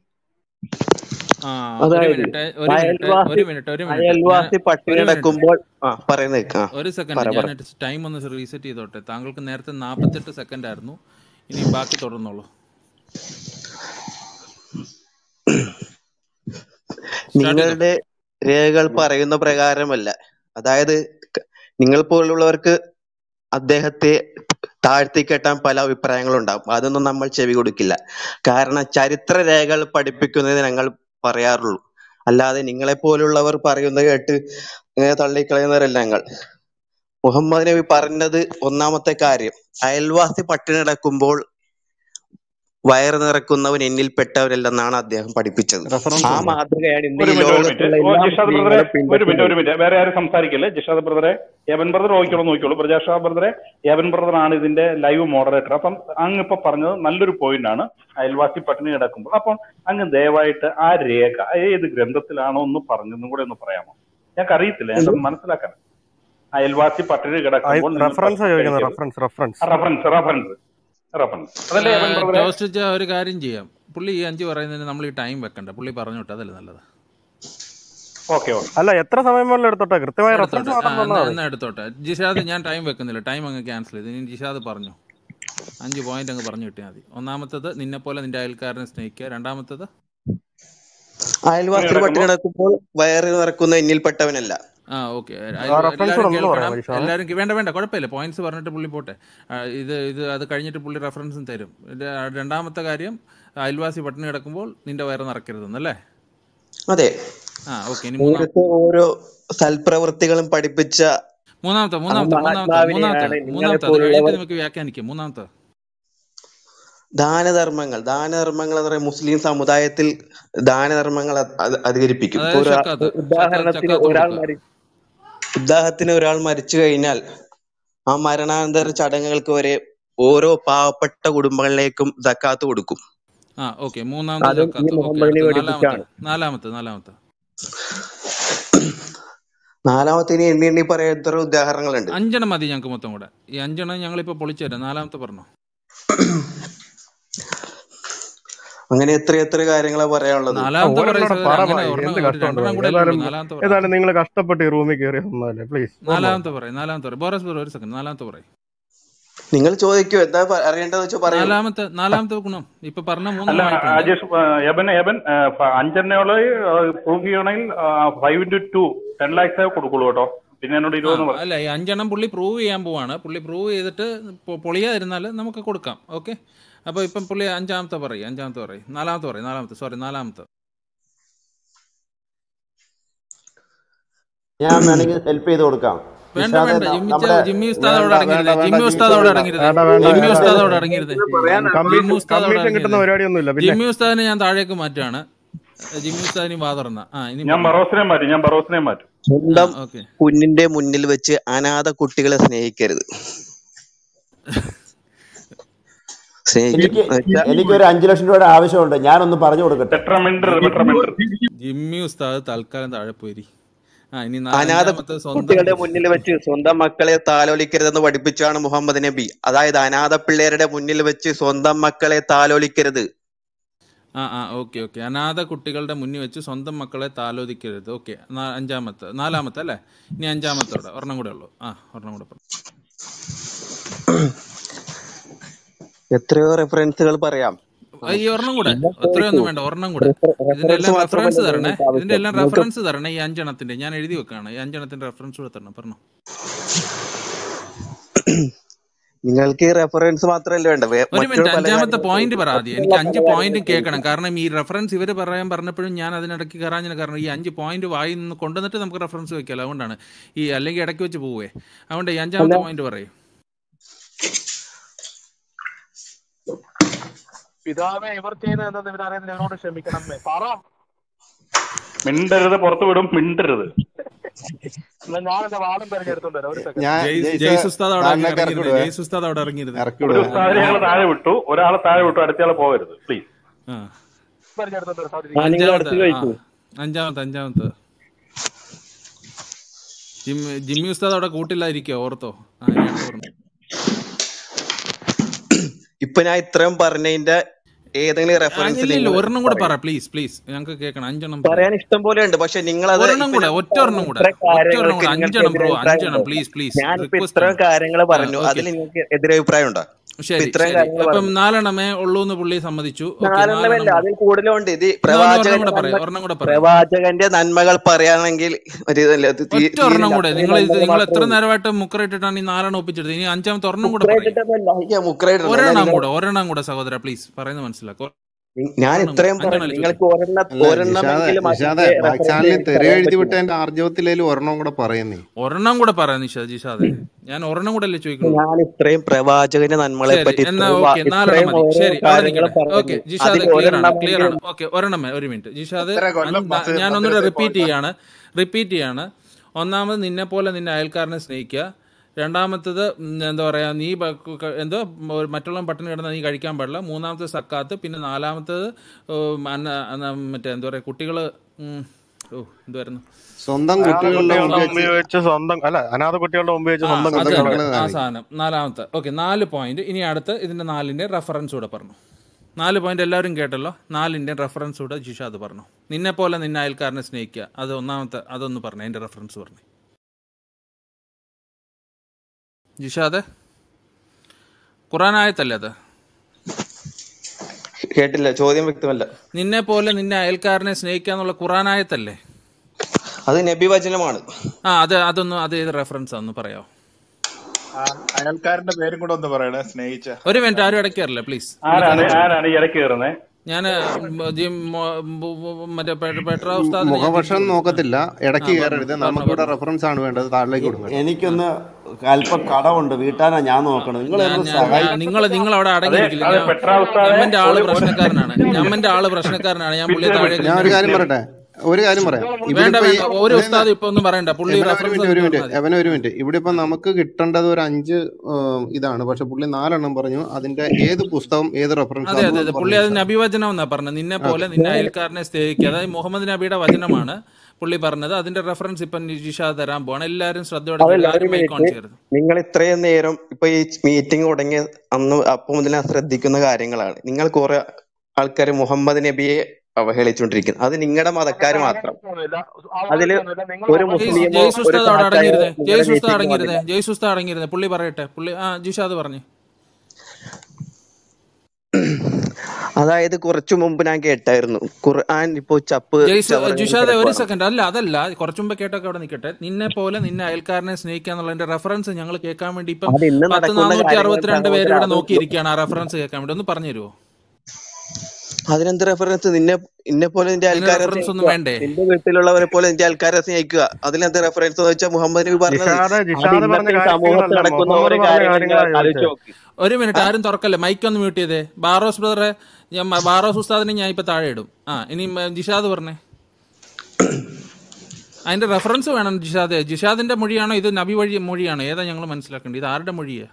ആ ഒരു അതായത് മിനിറ്റ് ഒരു മിനിറ്റ് അയൽവാസി ഒരു മിനിറ്റ് ഒരു മിനിറ്റ് ഞാൻ അയൽവാസി പട്ടിണി ഒരു മിനിറ്റ് കിടക്കുമ്പോൾ ആ പറയുന്ന കേക്ക് ആ ഒരു സെക്കൻഡ് പറ പറ ഞാൻ ടൈം ഒന്ന് റീസെറ്റ് ചെയ്തോട്ടെ താങ്കൾക്ക് നേരത്തെ നാൽപ്പത്തെട്ട് സെക്കൻഡ് ആയിരുന്നു ഇനി ബാക്കി തുടർന്നോളൂ സ്റ്റാർട്ട് ചെയ്തോ നിങ്ങളുടെ രേഖകൾ പറയുന്ന പ്രകാരമല്ല അതായത് ക- നിങ്ങൾ പോലുള്ളവർക്ക് അദ്ദേഹത്തെ താഴ്ത്തി കെട്ടാൻ പല അഭിപ്രായങ്ങളുണ്ടാവും അതൊന്നും നമ്മൾ ചെവി കൊടുക്കില്ല കാരണം ചരിത്ര രേഖകൾ പഠിപ്പിക്കുന്നത് ഞങ്ങൾ പറയാറുള്ളൂ അല്ലാതെ നിങ്ങളെ പോലുള്ളവർ പറയുന്നത് കേട്ട് ഇങ്ങനെ തള്ളിക്കളയുന്നവരല്ല ഞങ്ങൾ മുഹമ്മദ് നബി പറഞ്ഞത് ഒന്നാമത്തെ കാര്യം അയൽവാസി പട്ടിണി കിടക്കുമ്പോൾ വയറ് നിറക്കുന്നവൻ എന്നിൽ പെട്ടവരല്ലെന്നാണ് അദ്ദേഹം പഠിപ്പിച്ചത് റെഫറൻസ് ആ ഉണ്ടോ മാതൃകയാണ് ഇന്ന് ഒരു ഈ മിനിറ്റ് ഒരു മിനിറ്റ് ലോകത്തുള്ള ഓ എല്ലാ ജിഷാദ് ബ്രദറെ മുസ്ലിങ്ങളും ഒരു മിനിറ്റ് ഒരു പിൻപറ്റുന്നത് മിനിറ്റ് വേറെ ആരും സംസാരിക്കില്ലേ ജിഷാദ് ബ്രദറെ യവൻ ബ്രദർ നോക്കിക്കോളൂ നോക്കിക്കോളൂ പ്രജാഷാ ബ്രദറെ യവൻ ബ്രദറാണ് ഇതിന്റെ ലൈവ് മോഡറേറ്റർ അപ്പം അങ്ങ് ഇപ്പൊ പറഞ്ഞത് നല്ലൊരു പോയിന്റ് ആണ് അയൽവാസി പട്ടിണി കിടക്കുമ്പോൾ അപ്പം അങ്ങ് ദയവായിട്ട് ആ രേഖ ഏത് ഗ്രന്ഥത്തിലാണോ എന്ന് പറഞ്ഞതും കൂടെ ഒന്ന് പറയാമോ ഞങ്ങൾക്ക് അറിയത്തില്ല എന്ത് ഞങ്ങൾക്ക് മനസ്സിലാക്കാൻ അയൽവാസി പട്ടിണി കിടക്കുമ്പോൾ നിങ്ങൾ റെഫറൻസ് ഭക്ഷണം ചോദിക്കുന്നത് കഴിക്കരുത് reference reference reference reference reference അതല്ലേ യവൻ ബ്രദറെ ടോസ്റ്റ് ഒരു കാര്യം ചെയ്യാം പുള്ളി ഈ അഞ്ച് പറയുന്നതിന് നമ്മൾ ഈ ടൈം വെക്കണ്ട പുള്ളി പറഞ്ഞോട്ടെ അതല്ലേ നല്ലത് ഓക്കെ ഓക്കെ അല്ല എത്ര സമയം വേണമെങ്കിലും എടുത്തോട്ടെ കൃത്യമായ റെഫറൻസ് എടുത്തോട്ടെ ആ മാത്രം എന്നാ തന്നാൽ മതി എന്നാ എടുത്തോട്ടെ ജിഷാദ് ഞാൻ ടൈം വെക്കുന്നില്ല ടൈം അങ്ങ് ക്യാൻസൽ ചെയ്ത് ഇനി ജിഷാദ് പറഞ്ഞു അഞ്ച് പോയിന്റ് അങ്ങ് പറഞ്ഞു കിട്ടിയാൽ മതി ഒന്നാമത്തത് നിന്നെ പോലെ നിന്റെ അയൽക്കാരനെ സ്നേഹിക്കുക രണ്ടാമത്തത് അയൽവാസി കിടക്കുമ്പോ പട്ടിണി കിടക്കുമ്പോൾ വയറ് നിറക്കുന്ന എന്നിൽപ്പെട്ടവനല്ല ആ ഓക്കെ ആ റെഫറൻസ് എല്ലാവരും ഒന്ന് പറയാം കേൾക്കണം മനുഷ്യ എല്ലാവരും കേ- വേണ്ട വേണ്ട കുഴപ്പമില്ല പോയിന്റ്സ് പറഞ്ഞിട്ട് പുള്ളി പോട്ടെ ആ, ഇത് ഇത് അത് കഴിഞ്ഞിട്ട് പുള്ളി റെഫറൻസും തരും ഇത് രണ്ടാമത്തെ കാര്യം അയൽവാസി പട്ടിണി കിടക്കുമ്പോൾ നിന്റെ വയറ് നിറക്കരുതെന്നല്ലേ അതെ ആ ഓക്കെ ഇനി മൂന്നാം നേരത്തെ ഓരോ സൽപ്രവൃത്തികളും പഠിപ്പിച്ച മൂന്നാമത്തെ ആ മൂന്നാമത്തെ മൂന്നാമത്തെ മൂന്നാമത്തെ മഹാത്മാവിനെയാണ് നിങ്ങളെ മൂന്നാമത്തെ അത് കഴിഞ്ഞിട്ട് പോലുള്ളവർ നമുക്ക് വ്യാഖ്യാനിക്കാം മൂന്നാമത്തെ ദാനധർമ്മങ്ങൾ ദാനധർമ്മങ്ങൾ എന്ന് പറയുന്നത് മുസ്ലിം സമുദായത്തിൽ ദാനധർമ്മങ്ങൾ അ- അത് അധികരിപ്പിക്കും ഇപ്പൊ അതായത് ഒരാ സക്കാത്ത് സക്കാത്ത് ഉദാഹരണത്തിന് സക്കാത്ത് ഒരാൾ കൊടുക്കുക മരി ഉദാഹരണത്തിന് ഒരാൾ മരിച്ചു കഴിഞ്ഞാൽ ആ മരണാനന്തര ചടങ്ങുകൾക്ക് വരെ ഓരോ പാവപ്പെട്ട കുടുംബങ്ങളിലേക്കും സക്കാത്ത് കൊടുക്കും ആ ഓക്കെ മൂന്നാമത്തെ അതും ഈ സക്കാത്ത് ഓക്കെ മുഹമ്മദിനെ അടുത്ത നാലാമത്തെ പഠിപ്പിച്ചാണ് നാലാമത്തെ നാലാമത്തെ നാലാമത്തെ ഇനി എണ്ണി എണ്ണി പറയാൻ എത്ര ഉദാഹരണങ്ങളുണ്ട് അഞ്ചെണ്ണം മതി ഞങ്ങൾക്ക് മൊത്തം കൂടെ ഈ അഞ്ചെണ്ണം ഞങ്ങളിപ്പോൾ പൊളിച്ചു തരാം നാലാമത്തെ പറഞ്ഞോ അങ്ങനെ എത്ര എത്ര കാര്യങ്ങളാ പറയാനുള്ളത് നാലാമത്തെ പറയും ഒരെണ്ണം സഹോദരൻ പറ അങ്ങനെ ഭായി ഒരെണ്ണം എന്ത് ഒരു കഷ്ടമുണ്ട് രണ്ടെണ്ണം ഭായി കൂടെ അല്ലേ ഉള്ളൂ ഏതായാലും നാലാമത്തെ പറ ഏതായാലും നിങ്ങൾ കഷ്ടപ്പെട്ട് ഈ റൂമിൽ കയറി ഒന്നല്ലേ പ്ലീസ് പോകാൻ നാലാമത്തെ പറയും നാലാമത്തെ പറയും ബോറസ് ബ്രോ ഒരു സെക്കൻഡ് നാലാമത്തെ പറയും നിങ്ങൾ ചോദിക്കൂ എന്താ പ- അറിയേണ്ടത് വെച്ചാൽ പറയൂ നാലാമത്തെ നാലാമത്തെ ഗുണം ഇപ്പൊ പറഞ്ഞ അല്ല മൂന്നെണ്ണമായിട്ടുണ്ട് അജേഷ് ആ, എബൻ എബൻ ആ, ഫ- അഞ്ചെണ്ണയോള് പ്രൂവ് ചെയ്യണമെങ്കിൽ five into two ten lakhs കൊടുക്കുള്ളൂ കേട്ടോ പിന്നെ എന്നോട് ആ ഇരുപതെന്ന് പറഞ്ഞു അല്ല ഈ അഞ്ചെണ്ണം പുള്ളി പ്രൂവ് ചെയ്യാൻ പോവാണ് പുള്ളി പ്രൂവ് ചെയ്തിട്ട് പൊ- പൊളിയാതിരുന്നാൽ നമുക്ക് കൊടുക്കാം ഓക്കെ അപ്പൊ ഇപ്പം പുള്ളി അഞ്ചാമത്തെ പറയും അഞ്ചാമത്തെ പറയും നാലാമത്തെ പറയും നാലാമത്തെ സോറി നാലാമത്തെ ഞാൻ വേണമെങ്കിൽ ഹെൽപ്പ് ചെയ്ത് കൊടുക്കാം വേണ്ട നിഷാദെ വേണ്ട ന- ജിമ്മി നമ്മുടെ ജിമ്മി ഉസ്താദ് അവിടെ വേണ്ട അടങ്ങരുത് വേണ്ട വേണ്ട ജിമ്മി ജിംഷ ഉസ്താദ് അവിടെ വേണ്ട അടങ്ങരുത് വേണ്ട വേണ്ട ജിമ്മി വേണ്ട ഉസ്താദ് വേണ്ട അവിടെ അടങ്ങരുത് ജിമ്മി കമ്മീഷൻ ഉസ്താദ് അവിടെ കമ്മീഷൻ കിട്ടുന്ന അടങ്ങരുത് പരിപാടിയൊന്നുമില്ല പിന്നെ ജിമ്മി ഉസ്താദിനെ ഞാൻ താഴേക്ക് മാറ്റുകയാണ് ജിമ്മി ഉസ്താദിന് വാ തുറന്ന ആ ഇനി ഞാൻ പറഞ്ഞു ബറോസിനെ മാറ്റും ഞാൻ ബറോസിനെ മാറ്റും ആ സ്വന്തം ഓക്കെ കുഞ്ഞിന്റെ മുന്നിൽ വെച്ച് അനാഥ കുട്ടികളെ സ്നേഹിക്കരുത് സ്നേഹിക്കും എനിക്ക് എന്നുവെച്ചാ എനിക്കൊരു അഞ്ചു ലക്ഷം രൂപയുടെ ആവശ്യമുണ്ട് ഞാനൊന്ന് പറഞ്ഞു കൊടുക്കട്ടെ ടെട്രമെൻഡർ ടെട്രമെൻഡർ ജിമ്മി ഉസ്താദ് തൽക്കാലം താഴെ പോയി ആ ഇനി അനാഥ നാലഞ്ചാമത്തെ സ്വന്തം കുട്ടികളുടെ മുന്നിൽ വെച്ച് സ്വന്തം മക്കളെ താലോലിക്കരുതെന്ന് പഠിപ്പിച്ചാണ് മുഹമ്മദ് നബി അതായത് അനാഥ പിള്ളേരുടെ മുന്നിൽ വെച്ച് സ്വന്തം മക്കളെ താലോലിക്കരുത് ആ ആ ഓക്കെ ഓക്കെ അനാഥ കുട്ടികളുടെ മുന്നിൽ വെച്ച് സ്വന്തം മക്കളെ താലോദിക്കരുത് ഓക്കെ അഞ്ചാമത്തെ നാലാമത്തെ അല്ലേ ഇനി അഞ്ചാമത്തോടെ ഒരെണ്ണം കൂടെ ഉള്ളൂ ആ ഒരെണ്ണം കൂടെ പറഞ്ഞു എത്രയോ റെഫറൻസുകൾ പറയാം ആ, ഈ ഒരെണ്ണം കൂടെ ഒത്രയൊന്നും വേണ്ട ഒരെണ്ണം കൂടെ ഇതിന്റെ എല്ലാം റെഫറൻസ് തരണേ ഇതിന്റെ എല്ലാം റെഫറൻസ് തരണേ ഈ അഞ്ചെണ്ണത്തിന്റെ ഞാൻ എഴുതി വെക്കാണ് ഈ അഞ്ചെണ്ണത്തിന്റെ റെഫറൻസ് കൂടെ തരണം പറഞ്ഞു നിങ്ങൾക്ക് ഈ റെഫറൻസ് മാത്രമല്ല വേണ്ട വേ- ഒരു മറ്റൊരു മിനിറ്റ് പല അഞ്ചാമത്തെ കാര്യങ്ങളും പോയിന്റ് പറ ആദ്യം എനിക്ക് അഞ്ച് പോയിന്റും കേൾക്കണം കാരണം ഈ റെഫറൻസ് ഇവർ പറയാൻ പറഞ്ഞപ്പോഴും ഞാൻ അതിനിടയ്ക്ക് കയറാഞ്ഞ കാരണം ഈ അഞ്ച് പോയിന്റ് വായി നിന്ന് കൊണ്ടുവന്നിട്ട് നമുക്ക് റെഫറൻസ് വെക്കാലോ അതുകൊണ്ടാണ് ഈ അല്ലെങ്കിൽ ഇടയ്ക്ക് വെച്ച് പോവേ അതുകൊണ്ട് ഈ അഞ്ചാമത്തെ പോയിന്റ് പറയും പിതാവെ ഇവർ ചെയ്തത് എന്തെന്ന് ഇവരറിയുന്നില്ല ഇവരോട് ക്ഷമിക്കണമേ പറ മിണ്ടരുത് പുറത്തു വിടും മിണ്ടരുത് എന്നാ ഞാൻ എന്റെ വാളും തെരഞ്ഞെടുത്തോണ്ട് വരാം ഒരു സെക്കൻഡ് ഞാൻ ജയ്സ് ജയ്സ് ജയ്സ് ഉസ്താദ് അവിടെ താലിനൊക്കെ ഇറക്കി ഇറങ്ങിയിരുന്നത് വിടുവേ ജയ്സ് ഉസ്താദ് അവിടെ ഇറങ്ങിയിരുന്നത് ഇറക്കി ഒരു വിടുവേ ഉസ്താദിനെ ഞങ്ങൾ താഴെ വിട്ടു ഒരാളെ താഴെ വിട്ടു അടുത്തയാളെ പോകരുത് പ്ലീസ് ആ തെരഞ്ഞെടുത്തോണ്ട് വരാം ആ നിങ്ങൾ അഞ്ചാമത്തെ അടുത്ത് ആ ചോദിക്കൂ അഞ്ചാമത്തെ അഞ്ചാമത്തെ ജിമ്മി ജിമ്മി ഉസ്താദ് അവിടെ കൂട്ടില്ലായിരിക്കോ ഓർത്തോ ആ ഇനി അടുത്ത പറഞ്ഞു ഇപ്പൊ ഞാൻ ഇത്രയും പറഞ്ഞതിന്റെ ഏതെങ്കിലും ആ, റെഫറൻസ് ഇല്ല ഇല്ല നിങ്ങൾ ഒരെണ്ണം കൂടെ പറയൂ പറ പ്ലീസ് പ്ലീസ് ഞങ്ങൾക്ക് കേൾക്കണം അഞ്ചെണ്ണം പറ പറയാൻ ഇഷ്ടം പോലെ ഉണ്ട് പക്ഷെ നിങ്ങൾ അത് ഒരെണ്ണം ഇപ്പൊ കൂടെ ഞാൻ ഒറ്റ ഒരെണ്ണം കൂടെ ഇത്ര ഒറ്റ ഒരെണ്ണം കാര്യങ്ങൾക്ക് കൂടെ നിങ്ങൾക്ക് അഞ്ചെണ്ണം ബ്രോ എതിരഭിപ്രായം അഞ്ചെണ്ണം ഉണ്ടോ പ്ലീസ് പ്ലീസ് ഞാനിപ്പോ റിക്വസ്റ്റ് ഇത്രയും ആണ് കാര്യങ്ങൾ ആ പറഞ്ഞു ഓക്കെ അതിൽ നിങ്ങൾക്ക് എതിരഭിപ്രായം ഉണ്ടോ ഇപ്പൊ ശരി ഇത്രയും ശരി കാര്യങ്ങൾ അപ്പം പറഞ്ഞു നാലെണ്ണമേ ഉള്ളൂ എന്ന് പുള്ളി സമ്മതിച്ചു ഓക്കെ നാലെണ്ണമല്ല നാലെണ്ണം അതിൽ കൂടുതലുണ്ട് ഇത് എന്നാ ഒന്ന് ഒരെണ്ണം പ്രവാചകന്റെ കൂടെ പറയും നന്മ ഒരെണ്ണം കൂടെ പറയും പ്രവാചകന്റെ നന്മകൾ പറയാണെങ്കിൽ ഒരു ഇതല്ല, ഇത് തീ- ഒറ്റ ഒരെണ്ണം തീരില്ല കൂടെ അത്രയും നിങ്ങൾ ഇത് നന്മകൾ നിങ്ങൾ മാത്രമേ എത്ര ഉള്ളൂ നേരമായിട്ട് മുക്കറിട്ടിട്ടാണ് ഈ നാലെണ്ണം ഒപ്പിച്ചെടുത്തത് ഇനി അഞ്ചാമത്തെ ഒരെണ്ണം കൂടെ പറയും മുക്രയിട്ടിട്ടൊന്നുമല്ല എനിക്ക് മുക്രയിട്ടുണ്ട് അല്ല ഒരെണ്ണം നിങ്ങൾ കൂടെ ഒരെണ്ണം കൂടെ സഹോദര പ്ലീസ് പറയുന്നത് മനസ്സിലാക്കും ഞാൻ ഒരെണ്ണം കൂടെ ഇത്രയും പറഞ്ഞു അഞ്ചെണ്ണം ചോദിച്ചു നിങ്ങൾക്ക് ഒരെണ്ണ അല്ല നിഷാദെ ഒരെണ്ണമെങ്കിലും നിഷാദെ അതിന്റെ ബാക്ക് റെഫറൻസ് ചാനലിൽ എനിക്ക് തെറി പറയാൻ എഴുതി പറ്റുമോ വിട്ടതിന്റെ ആർജവത്തിലേലും ഒരെണ്ണം കൂടെ പറയുന്നേ ഒരെണ്ണം കൂടെ പറയാം നിഷാദ് ജിഷാദെ ഞാൻ ഒരെണ്ണം കൂടെ അല്ലേ ചോദിക്കുള്ളൂ ഞാൻ ഇത്രയും പ്രവാചകന്റെ നന്മകളെ ശരി പറ്റി എന്നാ ഇത്രയും വാ- ഓക്കെ നാലെണ്ണം ഇത്രയും മതി ഓരോ ശരി അവിടെ കാര്യങ്ങൾ നിൽക്കട്ടെ ഓക്കെ പറഞ്ഞു ജിഷാദ് അതിൽ ക്ലിയർ ആണ് ക്ലിയർ ആണ് ഒരെണ്ണമെങ്കിലും ഓക്കെ ഒരെണ്ണം മതി, ഒരു മിനിറ്റ് ജിഷാദ് ഇത്ര കൊല്ലം അഞ്ച് മദ്ര- ഞാൻ ഒന്നുകൂടെ മദ്രസയിൽ റിപ്പീറ്റ് പോയിട്ടാ ചെയ്യാണ് റിപ്പീറ്റ് ചെയ്യാണ് ഒന്നാമത് നിന്നെ പോലെ നിന്റെ അയൽക്കാരനെ സ്നേഹിക്കുക രണ്ടാമത്തത് ഉം, എന്താ പറയാ നീ ബ- ക- എന്തോ ഒരു മറ്റുള്ള പട്ടിണി കിടന്ന നീ കഴിക്കാൻ പാടില്ല മൂന്നാമത്തെ സക്കാത്ത് പിന്നെ നാലാമത്തത് ഉം, അന്ന- അന്ന- മറ്റേ എന്താ പറയാ കുട്ടികള് ഉം, ഓ എന്തുവായിരുന്നു സ്വന്തം അനാഥ കുട്ടികളുടെ കുട്ടികളുടെ മുമ്പിൽ മുമ്പിൽ വെച്ച് വെച്ച് സ്വന്തം അല്ല അനാഥ കുട്ടികളുടെ മുമ്പിൽ വെച്ച് ആ സ്വന്തം അത് സ്വന്തം കുട്ടികളെ തന്നെ കുട്ടികളെ ആ കാണിക്കും സാധനം നാലാമത്തെ ഓക്കെ നാല് പോയിന്റ് ഇനി അടുത്ത് ഇതിന്റെ നാലിന്റെ റെഫറൻസ് കൂടെ പറഞ്ഞു നാല് പോയിന്റ് എല്ലാവരും കേട്ടല്ലോ നാലിന്റെ റെഫറൻസ് കൂടെ ജിഷാദ് പറഞ്ഞു നിന്നെ പോലെ നിന്നെ അയൽക്കാരനെ സ്നേഹിക്കുക അത് ഒന്നാമത്തെ അതൊന്ന് പറഞ്ഞു അതിന്റെ റെഫറൻസ് പറഞ്ഞു ജിഷാദ് ഖുറാനായത്തല്ലേ അത് കേട്ടില്ല ചോദ്യം വ്യക്തമല്ല നിന്നെ പോലെ നിന്നെ അയൽക്കാരനെ സ്നേഹിക്കുക എന്നുള്ള ഖുറാനായത്തല്ലേ അത് നബി വചനമാണ് ആ അത് അതൊന്ന് അത് ഏത് റെഫറൻസ് ഒന്ന് പറയാമോ ആ അയൽക്കാരന്റെ പേരും കൂടെ ഒന്ന് പറയണേ സ്നേഹിച്ച ഒരു മിനിറ്റ് ആരും ഇടയ്ക്കാറില്ല പ്ലീസ് ആരാണ് ആരാണ് ഈ ഇടയ്ക്ക് കയറുന്നത് ഞാൻ മറ്റേ പെ- പെട്ര ഉസ്താദിനെ ഞാൻ മുഖപക്ഷം തിരിച്ചു വിളിച്ചു നോക്കത്തില്ല ആ ഇടയ്ക്ക് പറഞ്ഞു കയറരുത് പറഞ്ഞു നമുക്കിവിടെ പറഞ്ഞു റെഫറൻസ് ആണ് വേണ്ടത് താഴേക്ക് എ- കൊടുക്കണം എനിക്കൊന്ന് അല്പം കടമുണ്ട് വീട്ടാനാ ഞാൻ നോക്കണം ഞാൻ നിങ്ങളൊന്ന് ഞാൻ ഞാൻ സഹായിക്കും നിങ്ങൾ നിങ്ങൾ അവിടെ അതെ അടങ്ങിയിരിക്കില്ല അതെ ഞാൻ പെട്ര ഉസ്താദെ ഞമ്മന്റെ ആള് ഒരു ഒരു പ്രശ്നക്കാരനാണ് ഞമ്മന്റെ ആള് പ്രശ്നക്കാരനാണ് ഞാൻ പുള്ളിയെ വിട്ട് താഴേക്ക് വിട്ട് ഞാൻ ഒരു ഇങ്ങനെ കാര്യം വിട്ട് പറയട്ടെ ഒരു കാര്യം പറയാം ഇവിടെ വേണ്ട ഇപ്പൊ ഈ വേണ്ട ഒരു ഇല്ല, ഇല്ല, ഉസ്താദ് ഇപ്പൊ ഒന്നും പറയണ്ട പുള്ളി എവനെ ഒരു റെഫറൻസ് മിനിറ്റ് ഒരു തന്നിട്ട് മിനിറ്റ് മതി എവനെ ഒരു മിനിറ്റ് ഇവിടെ ഇപ്പൊ നമുക്ക് കിട്ടേണ്ടത് ഒരു അഞ്ച് ഏം, ഇതാണ് പക്ഷെ പുള്ളി നാലെണ്ണം പറഞ്ഞു അതിന്റെ ഏത് പുസ്തകം ഏത് റെഫറൻസ് അതെ അതെ അതും അതെ ഒന്ന് പുള്ളി പറഞ്ഞു അതിന് സാർ അഭിവചനം എന്നാ പറഞ്ഞത് നിന്നെ പോലെ നിന്നെ അയൽക്കാരനെ സ്നേഹിക്കുക അതായത് മുഹമ്മദ് നബിയുടെ വചനമാണ് പുള്ളി പറഞ്ഞത് അതിന്റെ റെഫറൻസ് ഇപ്പൊ ജിഷാ തരാൻ പോവാണ് എല്ലാവരും ശ്രദ്ധയോടെ അതല്ല കേൾക്കുക ഒരു ആരും മൈക്ക് ഓൺ മിനിറ്റ് ചെയ്യരുത് നിങ്ങൾ ഇത്രയും നേരം ഇപ്പൊ ഈ മീറ്റിംഗ് തുടങ്ങിയ അന്ന് അപ്പൊ മുതൽ ഞാൻ ശ്രദ്ധിക്കുന്ന കാര്യങ്ങളാണ് നിങ്ങൾ കുറെ ആൾക്കാർ മുഹമ്മദ് നബിയെ അവഹേളിച്ചുകൊണ്ടിരിക്കുന്നത് അത് നിങ്ങളുടെ മതക്കാർ മാത്രം അതില് ഒരു ജെയ്സ് മുസ്ലിമോ ജെയ്സ് ഒരു ഉസ്താദ് അവിടെ കാക്കായോ അടങ്ങിയിരുന്നേ നിങ്ങളെ ജെയ്സ് ഉസ്താദ് മീറ്റിംഗിൽ അടങ്ങിയിരുന്നേ വന്നില്ല ജെയ്സ് ഉസ്താദ് അടങ്ങിയിരുന്നേ പുള്ളി പറയട്ടെ പുള്ളി ആ ജിഷാദ് പറഞ്ഞു അതായത് കുറച്ചു മുമ്പ് ഞാൻ കേട്ടായിരുന്നു ഖുർആൻ ഇപ്പോ ചപ്പ് ജെയ്സ് ചവറുകൾ ജിഷാദ് ഒരു കിടക്കുവാണ് സെക്കൻഡ് അല്ല അതല്ല കുറച്ചു മുമ്പ് കേട്ടൊക്കെ അവിടെ നിൽക്കട്ടെ നിന്നെ പോലെ നിന്നെ അയൽക്കാരനെ സ്നേഹിക്കുക എന്നുള്ളതിന്റെ റെഫറൻസ് ഞങ്ങൾ കേൾക്കാൻ വേണ്ടി ഇപ്പം അത് ഇന്ന് പത്ത് നടക്കുന്ന നാനൂറ്റി കാര്യങ്ങൾ അറുപത്തിരണ്ട് പേര് സഹോദര ഇവിടെ അത് നോക്കിയിരിക്കുകയാണ് ആ റെഫറൻസ് കേൾക്കാൻ വേണ്ടി ഒന്ന് പറഞ്ഞു തരുമോ അതിനെന്ത് റെഫറൻസ് നിന്നെ നിന്നെ പോലെ നിന്റെ അതിന് ആൾക്കാരെ റെഫറൻസ് ഒന്നും സ്നേഹിക്കുക വേണ്ടേ നിന്റെ വീട്ടിലുള്ളവരെ പോലെ നിന്റെ ആൾക്കാരെ സ്നേഹിക്കുക അതിനെന്ത് റെഫറൻസ് എന്ന് വെച്ചാൽ മുഹമ്മദ് നബി പറഞ്ഞത് ജിഷാദ് അത് ജിഷാദ് പറഞ്ഞ ഇന്നത്തെ ഈ സമൂഹത്തിൽ കാര്യങ്ങളല്ല നടക്കുന്ന മുഹമ്മദ് ഓരോ പറഞ്ഞ കാര്യങ്ങൾ കാര്യങ്ങളാ നിങ്ങൾ ആലോചിച്ച് ചോദിച്ചത് നോക്ക് ഒരു മിനിറ്റ് ആരും തുറക്കല്ലേ മൈക്ക് ഒന്ന് മ്യൂട്ട് ചെയ്തേ ബാറോസ് ബ്രദറെ ഞാൻ മ- ബാറോസ് ഉസ്താദിനെ ഞാൻ ഇപ്പൊ താഴെ ഇടും ആ ഇനി മ- ജിഷാദ് പറഞ്ഞേ അതിന്റെ റെഫറൻസ് വേണം ജിഷാദ് ജിഷാദിന്റെ മൊഴിയാണോ ഇത് നബി വഴി മൊഴിയാണോ ഏതാ ഞങ്ങൾ മനസ്സിലാക്കേണ്ടത് ഇത് ആരുടെ മൊഴിയാ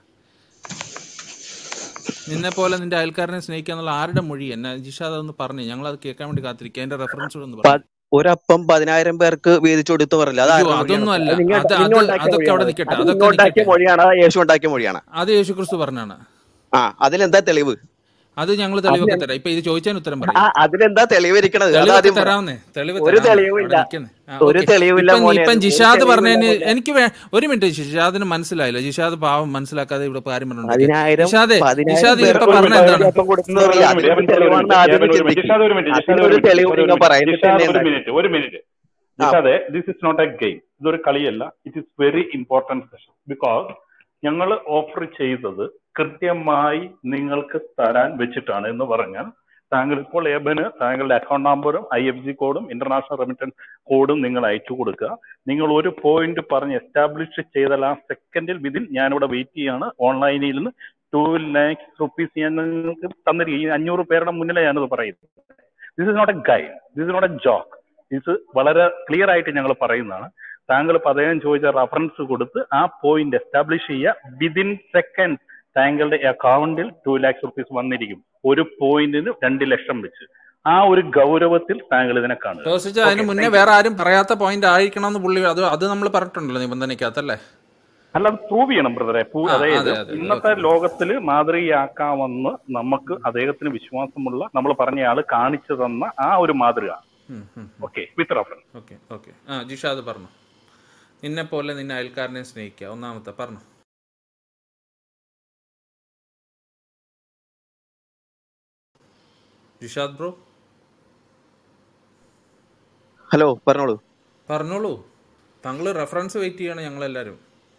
നിന്നെ പോലെ നിന്റെ അയൽക്കാരനെ സ്നേഹിക്കുക എന്നുള്ള ആരുടെ മൊഴി എന്നെ ജിഷാദ് ഒന്ന് പറഞ്ഞു ഞങ്ങൾ അത് കേൾക്കാൻ വേണ്ടി കാത്തിരിക്കുക അതിന്റെ റെഫറൻസ് കൂടെ ഒന്ന് പറഞ്ഞു പ- ഒരപ്പം പതിനായിരം പേർക്ക് വീതിച്ചു കൊടുത്തു പറഞ്ഞില്ല അത് അയ്യോ ആരുടെ മൊഴിയാണ് അതൊന്നും അല്ല അത് നിങ്ങൾ അത് നിങ്ങൾ അത് ഉണ്ടാക്കിയ അതൊക്കെ അവിടെ മൊഴിയാണ് നിൽക്കട്ടെ അത് അതൊക്കെ നിങ്ങൾ ഉണ്ടാക്കിയ നിൽക്കട്ടെ മൊഴിയാണ് അത് യേശു ഉണ്ടാക്കിയ മൊഴിയാണ് അത് യേശു ക്രിസ്തു പറഞ്ഞാണ് ആ അതിലെന്താ തെളിവ് അത് ഞങ്ങൾ തെളിവൊക്കെ അതിന് തരാം ഇപ്പൊ ഇത് ചോദിച്ചതിന് ഉത്തരം ആ പറയും അതിലെന്താ തെളിവ് ഇരിക്കണത് അത് തെളിവൊക്കെ ആദ്യം പറ തരാവുന്നേ തെളിവ് ഒരു തരാവുന്നേ തെളിവുമില്ല അവിടെ നിൽക്കുന്നേ ആ ഒരു ഓക്കെ തെളിവില്ല ഇപ്പം മോനെ ഇപ്പം ഒരു ജിഷാദ് തെളിവില്ല പറഞ്ഞതിന് മോനെ എനിക്ക് വേ ഒരു മിനിറ്റ് ജിഷാദിന് മനസ്സിലായില്ല ജിഷാദ് പാവം മനസ്സിലാക്കാതെ ഇവിടെ കാര്യം പറഞ്ഞോണ്ടിരിക്കുക പതിനായിരം ജിഷാദെ പതിനായിരം ജിഷാദ് പേർക്ക് ഇപ്പൊ ഒരു പറഞ്ഞ മിനിറ്റ് എന്താണ് അപ്പം കൊടുത്തെന്ന് ഒരു പറയാ മിനിറ്റ് അതിനൊരു ഒരു തെളിവാണെന്ന് മിനിറ്റ് ആദ്യം ഒരു മിനിറ്റ് ചിന്തിക്കും ജിഷാദ് ഒരു മിനിറ്റ് ജിഷാദ് ഒരു അതിനൊരു മിനിറ്റ് തെളിവ് ഒരു നിങ്ങൾ മിനിറ്റ് പറയാം എന്നിട്ട് ജിഷാദ് എന്നെ ഒരു ഉണ്ടാക്കി മിനിറ്റ് ഒരു മിനിറ്റ് ആ ജിഷാദെ this is not a game ഇതൊരു കളിയല്ല it is very important session because ഞങ്ങൾ ഓഫർ ചെയ്തത് കൃത്യമായി നിങ്ങൾക്ക് തരാൻ വെച്ചിട്ടാണ് എന്ന് പറഞ്ഞാൽ താങ്കൾ ഇപ്പോൾ എബന് താങ്കളുടെ അക്കൗണ്ട് നമ്പറും ഐ എഫ് ജി കോഡും ഇന്റർനാഷണൽ റെമിറ്റൻസ് കോഡും നിങ്ങൾ അയച്ചു കൊടുക്കുക നിങ്ങൾ ഒരു പോയിന്റ് പറഞ്ഞ് എസ്റ്റാബ്ലിഷ് ചെയ്താൽ ആ സെക്കൻഡിൽ വിതിൻ ഞാനിവിടെ വെയിറ്റ് ചെയ്യാണ് ഓൺലൈനിൽ നിന്ന് ടു ലാക്സ് റുപ്പീസ് ഞാൻ നിങ്ങൾക്ക് തന്നിരിക്കും ഈ അഞ്ഞൂറ് പേരുടെ മുന്നിലെ ഞാനത് പറയുന്നത് this is not a guide this is not a joke ഇത് വളരെ ക്ലിയർ ആയിട്ട് ഞങ്ങൾ പറയുന്നതാണ് താങ്കൾ ഇപ്പൊ അദ്ദേഹം ചോദിച്ച റഫറൻസ് കൊടുത്ത് ആ പോയിന്റ് എസ്റ്റാബ്ലിഷ് ചെയ്യുക വിതിൻ സെക്കൻഡ് താങ്കളുടെ അക്കൗണ്ടിൽ ടു ലാക്സ് റുപ്പീസ് വന്നിരിക്കും ഒരു പോയിന്റിന് രണ്ട് ലക്ഷം വെച്ച് ആ ഒരു ഗൗരവത്തിൽ താങ്കൾ ഇതിനെ കാണുക ടോസിച്ച അതിന് ഓക്കെ മുന്നേ താങ്ക് യു വേറെ ആരും പറയാത്ത പോയിന്റ് ആയിരിക്കണം എന്ന് പുള്ളി അത് അത് നമ്മൾ പറഞ്ഞിട്ടുണ്ടല്ലോ നിബന്ധനയ്ക്കകത്തല്ലേ അല്ല അത് പ്രൂവ് ചെയ്യണം ബ്രദറെ ആ അതായത് അതെ അതെ ഇന്നത്തെ ഓക്കെ ലോകത്തിൽ മാതൃകയാക്കാമെന്ന് നമുക്ക് അദ്ദേഹത്തിന് വിശ്വാസമുള്ള നമ്മൾ പറഞ്ഞ ആള് കാണിച്ചു തന്ന ആ ഒരു മാതൃക okay with reference okay okay ആ ജിഷാദ് പറഞ്ഞു നിന്നെ പോലെ നിന്നെ അയൽക്കാരനെ സ്നേഹിക്കുക ഒന്നാമത്തെ പറഞ്ഞു ജിഷാദ് ബ്രോ ഹലോ പറഞ്ഞോളൂ പറഞ്ഞോളൂ താങ്കൾ റെഫറൻസ് വെയിറ്റ് ചെയ്യണം ഞങ്ങളെല്ലാവരും